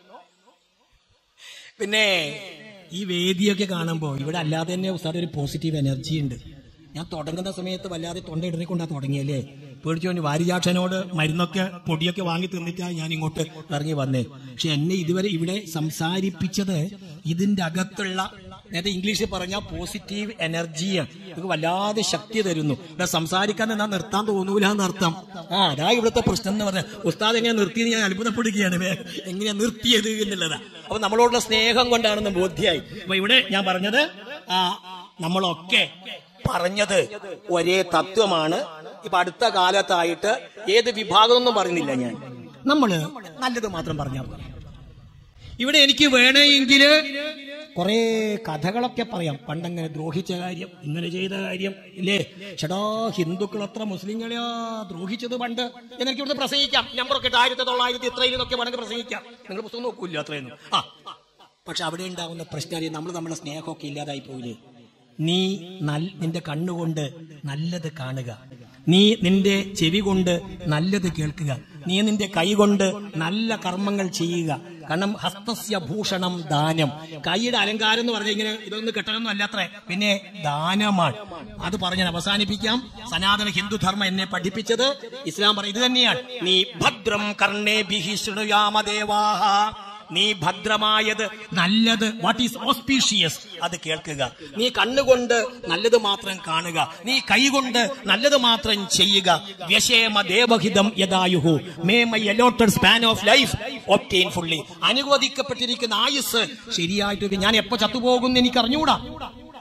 പിന്നെ ഈ വേദിയൊക്കെ കാണുമ്പോൾ ഇവിടെ അല്ലാതെ തന്നെ ഉസ്താദ് ഒരു പോസിറ്റീവ് എനർജി ഉണ്ട് ഞാൻ തുടങ്ങുന്ന സമയത്ത് വല്ലാതെ തൊണ്ട ഇടറിക്കൊണ്ടാ തുടങ്ങിയല്ലേ പേടിച്ചോണ്ട് വാരിജാക്ഷനോട് മരുന്നൊക്കെ പൊടിയൊക്കെ വാങ്ങി തിന്നിട്ടാ ഞാൻ ഇങ്ങോട്ട് ഇറങ്ങി വന്നേ പക്ഷെ എന്നെ ഇതുവരെ ഇവിടെ സംസാരിപ്പിച്ചത് ഇതിന്റെ അകത്തുള്ള നേരത്തെ ഇംഗ്ലീഷിൽ പറഞ്ഞ പോസിറ്റീവ് എനർജിയാണ് ഇത് വല്ലാതെ ശക്തി തരുന്നു ഇവിടെ സംസാരിക്കാൻ എന്നാ നിർത്താൻ തോന്നൂല എന്നർത്ഥം ആ അതാ ഇവിടുത്തെ പ്രശ്നം എന്ന് പറഞ്ഞ ഉസ്താദ് എങ്ങനെ നിർത്തിയത് ഞാൻ അത്ഭുതപ്പെടുകയാണ് വേ- എങ്ങനെയാ നിർത്തിയത് എന്നുള്ളതാ അപ്പൊ നമ്മളോടുള്ള സ്നേഹം കൊണ്ടാണെന്ന് ബോധ്യായി അപ്പൊ ഇവിടെ ഞാൻ പറഞ്ഞത് ആ നമ്മളൊക്കെ പറഞ്ഞത് ഒരേ തത്വമാണ് ഇപ്പൊ അടുത്ത കാലത്തായിട്ട് ഏത് വിഭാഗം ഒന്നും പറയുന്നില്ല ഞാൻ നമ്മള് നല്ലത് മാത്രം പറഞ്ഞാൽ പോലെ ഇവിടെ എനിക്ക് വേണമെങ്കിൽ കുറെ കഥകളൊക്കെ പറയാം പണ്ടങ്ങനെ ദ്രോഹിച്ച കാര്യം ഇങ്ങനെ ചെയ്ത കാര്യം ഇല്ലേ ചേടാ ഹിന്ദുക്കൾ അത്ര മുസ്ലിങ്ങളെയാ ദ്രോഹിച്ചത് പണ്ട് എന്നെനിക്ക് ഇവിടുന്ന് പ്രസംഗിക്കാം നമ്പറൊക്കെ ഇട്ട് ആയിരത്തി തൊള്ളായിരത്തി ഇത്രയിലൊക്കെ വേണമെങ്കിൽ പ്രസംഗിക്കാം നിങ്ങൾ പുസ്തകം നോക്കൂല്ല അത്രയൊന്നും ആ പക്ഷെ അവിടെ ഉണ്ടാകുന്ന പ്രശ്നം നമ്മൾ നമ്മുടെ സ്നേഹമൊക്കെ ഇല്ലാതായി പോയില്ലേ നീ നൽ- നിന്റെ കണ്ണുകൊണ്ട് നല്ലത് കാണുക നീ നിന്റെ ചെവി കൊണ്ട് നല്ലത് കേൾക്കുക നീ നിന്റെ കൈ കൊണ്ട് നല്ല കർമ്മങ്ങൾ ചെയ്യുക കാരണം ഹസ്തസ്യ ഭൂഷണം ദാനം കൈയുടെ അലങ്കാരം എന്ന് പറഞ്ഞാൽ ഇങ്ങനെ ഇതൊന്നും കെട്ടണമെന്നും അല്ലാത്രേ പിന്നെ ദാനമാണ് അത് പറഞ്ഞ് ഞാൻ അവസാനിപ്പിക്കാം സനാതന ഹിന്ദു ധർമ്മം എന്നെ പഠിപ്പിച്ചത് ഇസ്ലാം പറയും ഇത് തന്നെയാണ് നീ ഭദ്രം കർണേ ബിഹി ശൃണുയാമദേവാഹ നീ ഭദ്രമായത് നല്ലത് വാട്ട് ഈസ് ഓസ്പീഷ്യസ് അത് കേൾക്കുക നീ കണ്ണുകൊണ്ട് നല്ലത് മാത്രം കാണുക നീ കൈകൊണ്ട് നല്ലത് മാത്രം ചെയ്യുക വ്യശേമ ദേവഹിതം യഥായുഹു മേ my allotted span of life obtain fully അനുവദിക്കപ്പെട്ടിരിക്കുന്ന ആയുസ് ശരിയായിട്ട് ഞാൻ എപ്പോ ചത്തുപോകും എന്ന് എനിക്ക് അറിഞ്ഞൂടാ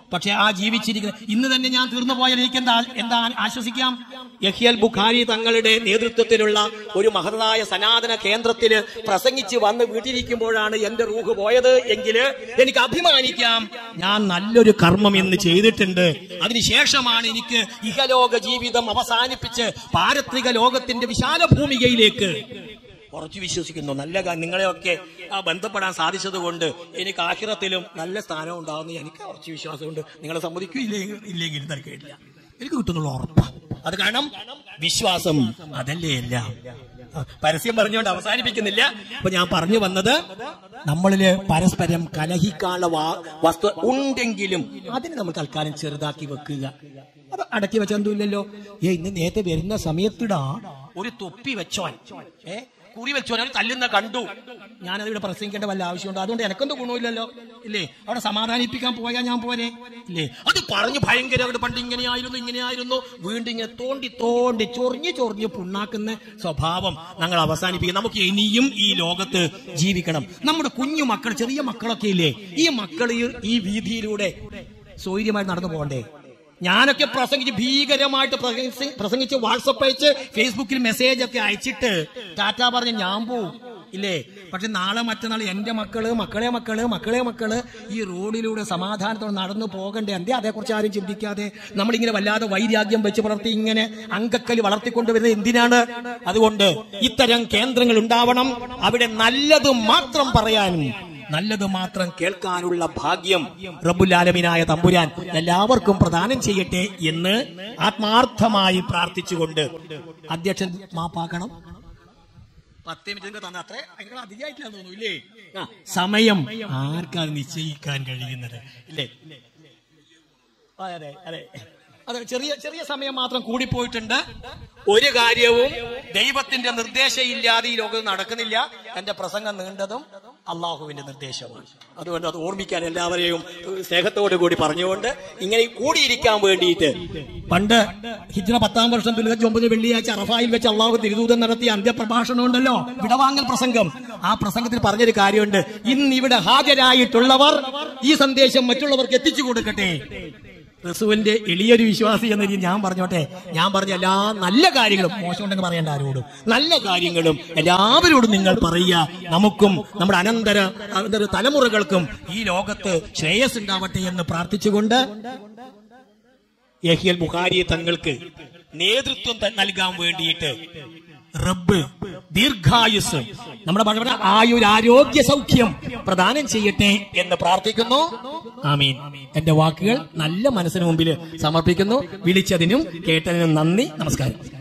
പക്ഷെ ആ ജീവിച്ചിരിക്കുന്ന ഇന്ന് തന്നെ ഞാൻ തീർന്നു പോയാൽ എനിക്ക് എന്താ എന്താ ആശ്വസിക്കാം യഹിയൽ ബുഖാരി തങ്ങളുടെ നേതൃത്വത്തിലുള്ള ഒരു മഹത്തായ സനാതന കേന്ദ്രത്തില് പ്രസംഗിച്ച് വന്ന് വീട്ടിലിരിക്കുമ്പോഴാണ് എന്റെ റൂഹ് പോയത് എങ്കിൽ എനിക്ക് അഭിമാനിക്കാം ഞാൻ നല്ലൊരു കർമ്മം എന്ന് ചെയ്തിട്ടുണ്ട് അതിനുശേഷമാണ് എനിക്ക് ഇഹലോക ജീവിതം അവസാനിപ്പിച്ച് പാരത്രിക ലോകത്തിന്റെ വിശാല ഭൂമികയിലേക്ക് ഉറച്ചു വിശ്വസിക്കുന്നു നല്ല കാ- നിങ്ങളെയൊക്കെ ആ, ബന്ധപ്പെടാൻ സാധിച്ചത് കൊണ്ട് എനിക്ക് ആഹിറത്തിലും നല്ല സ്ഥാനം ഉണ്ടാകുന്ന എനിക്ക് ഉറച്ചു വിശ്വാസമുണ്ട് നിങ്ങളെ സമ്മതിക്കില്ലെങ്കിൽ ഇല്ലെങ്കിൽ തിരക്കില്ല എനിക്ക് കിട്ടുന്നുള്ള ഉറപ്പാണ് അത് കാരണം വിശ്വാസം അതല്ലേ എല്ലാം ആ, പരസ്യം പറഞ്ഞുകൊണ്ട് അവസാനിപ്പിക്കുന്നില്ല അപ്പൊ ഞാൻ പറഞ്ഞു വന്നത് നമ്മളില് പരസ്പരം കലഹിക്കാനുള്ള വാ- വസ്തു ഉണ്ടെങ്കിലും അതിന് നമ്മൾ തൽക്കാലം ചെറുതാക്കി വെക്കുക അത് അടക്കി വെച്ചൊന്നുമില്ലല്ലോ ഏ ഇന്ന് നേരത്തെ വരുന്ന സമയത്തിടാ ഒരു തൊപ്പി വെച്ചോൻ ഏ കുറി വെച്ചോൻ അവൻ തല്ലുന്ന കണ്ടു ഞാനത് ഇവിടെ പ്രസംഗിക്കേണ്ട വല്ല ആവശ്യമുണ്ടോ അതുകൊണ്ട് എനക്കൊന്നും ഗുണമില്ലല്ലോ ഇല്ലേ അവിടെ സമാധാനിപ്പിക്കാൻ പോയാൽ ഞാൻ പോരെ ഇല്ലേ അത് പറഞ്ഞു ഭയങ്കര അവിടെ പണ്ട് ഇങ്ങനെയായിരുന്നു ഇങ്ങനെയായിരുന്നു വീണ്ടും ഇങ്ങനെ തോണ്ടി തോണ്ടി ചൊറിഞ്ഞ് ചൊറിഞ്ഞ് പുണ്ണാക്കുന്ന സ്വഭാവം ഞങ്ങൾ അവസാനിപ്പിക്കും നമുക്ക് ഇനിയും ഈ ലോകത്ത് ജീവിക്കണം നമ്മുടെ കുഞ്ഞു മക്കൾ ചെറിയ മക്കളൊക്കെ ഇല്ലേ ഈ മക്കൾ ഈ- ഈ വീതിയിലൂടെ സ്വൈര്യമായി നടന്നു പോകണ്ടേ ഞാനൊക്കെ പ്രസംഗിച്ച് ഭീകരമായിട്ട് പ്രസംഗിച്ച് പ്രസംഗിച്ച് വാട്സപ്പ് അയച്ച് ഫേസ്ബുക്കിൽ മെസ്സേജ് ഒക്കെ അയച്ചിട്ട് ടാറ്റ പറഞ്ഞ് ഞാൻ പോവും ഇല്ലേ പക്ഷെ നാളെ മറ്റന്നാൾ എന്റെ മക്കള് മക്കളെ മക്കള് മക്കളെ മക്കള് ഈ റോഡിലൂടെ സമാധാനത്തോടെ നടന്നു പോകണ്ടേ എന്തേ അതേക്കുറിച്ച് ആരും ചിന്തിക്കാതെ നമ്മളിങ്ങനെ വല്ലാതെ വൈരാഗ്യം വെച്ച് വളർത്തി ഇങ്ങനെ അങ്കക്കല് വളർത്തിക്കൊണ്ടുവരുന്നത് എന്തിനാണ് അതുകൊണ്ട് ഇത്തരം കേന്ദ്രങ്ങൾ ഉണ്ടാവണം അവിടെ നല്ലത് മാത്രം പറയാനും നല്ലത് മാത്രം കേൾക്കാനുള്ള ഭാഗ്യം റബ്ബുലാലമിനായ തമ്പുരാൻ എല്ലാവർക്കും പ്രദാനം ചെയ്യട്ടെ എന്ന് ആത്മാർത്ഥമായി പ്രാർത്ഥിച്ചുകൊണ്ട് അധ്യക്ഷൻ മാപ്പാക്കണം പത്ത് മിനിറ്റ് തന്നെ അത്ര അതിനേക്കാൾ അധികമായിട്ടില്ല തോന്നുന്നു ഇല്ലേ ആ, സമയം ആർക്കാണ് നിശ്ചയിക്കാൻ കഴിയുന്നത് ഇല്ലേ അതെ അതെ അതെ അതെ ചെറിയ ചെറിയ സമയം മാത്രം കൂടിപ്പോയിട്ടുണ്ട് ഒരു കാര്യവും ദൈവത്തിന്റെ നിർദ്ദേശം ഇല്ലാതെ ഈ ലോകത്ത് നടക്കുന്നില്ല എന്റെ പ്രസംഗം നീണ്ടതും അള്ളാഹുവിന്റെ നിർദ്ദേശമാണ് അതുകൊണ്ട് അത് ഓർമ്മിക്കാൻ എല്ലാവരെയും സ്നേഹത്തോടു കൂടി പറഞ്ഞുകൊണ്ട് ഇങ്ങനെ കൂടിയിരിക്കാൻ വേണ്ടിയിട്ട് പണ്ട് ഹിജ്റ പത്താം വർഷം ദുൽഹജ് ഒമ്പത് വെള്ളിയാഴ്ച അറഫായിൽ വെച്ച് അള്ളാഹു തിരുദൂതം നടത്തിയ അന്ത്യപ്രഭാഷണം ഉണ്ടല്ലോ വിടവാങ്ങൽ പ്രസംഗം ആ പ്രസംഗത്തിൽ പറഞ്ഞൊരു കാര്യമുണ്ട് ഇന്ന് ഇവിടെ ഹാജരായിട്ടുള്ളവർ ഈ സന്ദേശം മറ്റുള്ളവർക്ക് എത്തിച്ചു കൊടുക്കട്ടെ റസൂലിന്റെ എളിയൊരു വിശ്വാസി എന്ന രീതി ഞാൻ പറഞ്ഞോട്ടെ ഞാൻ പറഞ്ഞ എല്ലാ നല്ല കാര്യങ്ങളും മോശമുണ്ടെന്ന് പറയേണ്ട ആരോടും നല്ല കാര്യങ്ങളും എല്ലാവരോടും നിങ്ങൾ പറയുക നമുക്കും നമ്മുടെ അനന്തര അനന്തര തലമുറകൾക്കും ഈ ലോകത്ത് ശ്രേയസ് ഉണ്ടാവട്ടെ എന്ന് പ്രാർത്ഥിച്ചുകൊണ്ട് യഹിയൽ ബുഖാരി തങ്ങൾക്ക് നേതൃത്വം ത- നൽകാൻ വേണ്ടിയിട്ട് റബ്ബ് ദീർഘായുസ് നമ്മുടെ വളരെ ആയുരാരോഗ്യ സൗഖ്യം പ്രദാനം ചെയ്യട്ടെ എന്ന് പ്രാർത്ഥിക്കുന്നു ആമീൻ എന്റെ വാക്കുകൾ നല്ല മനസ്സിന് മുമ്പിൽ സമർപ്പിക്കുന്നു വിളിച്ചതിനും കേട്ടതിനും നന്ദി നമസ്കാരം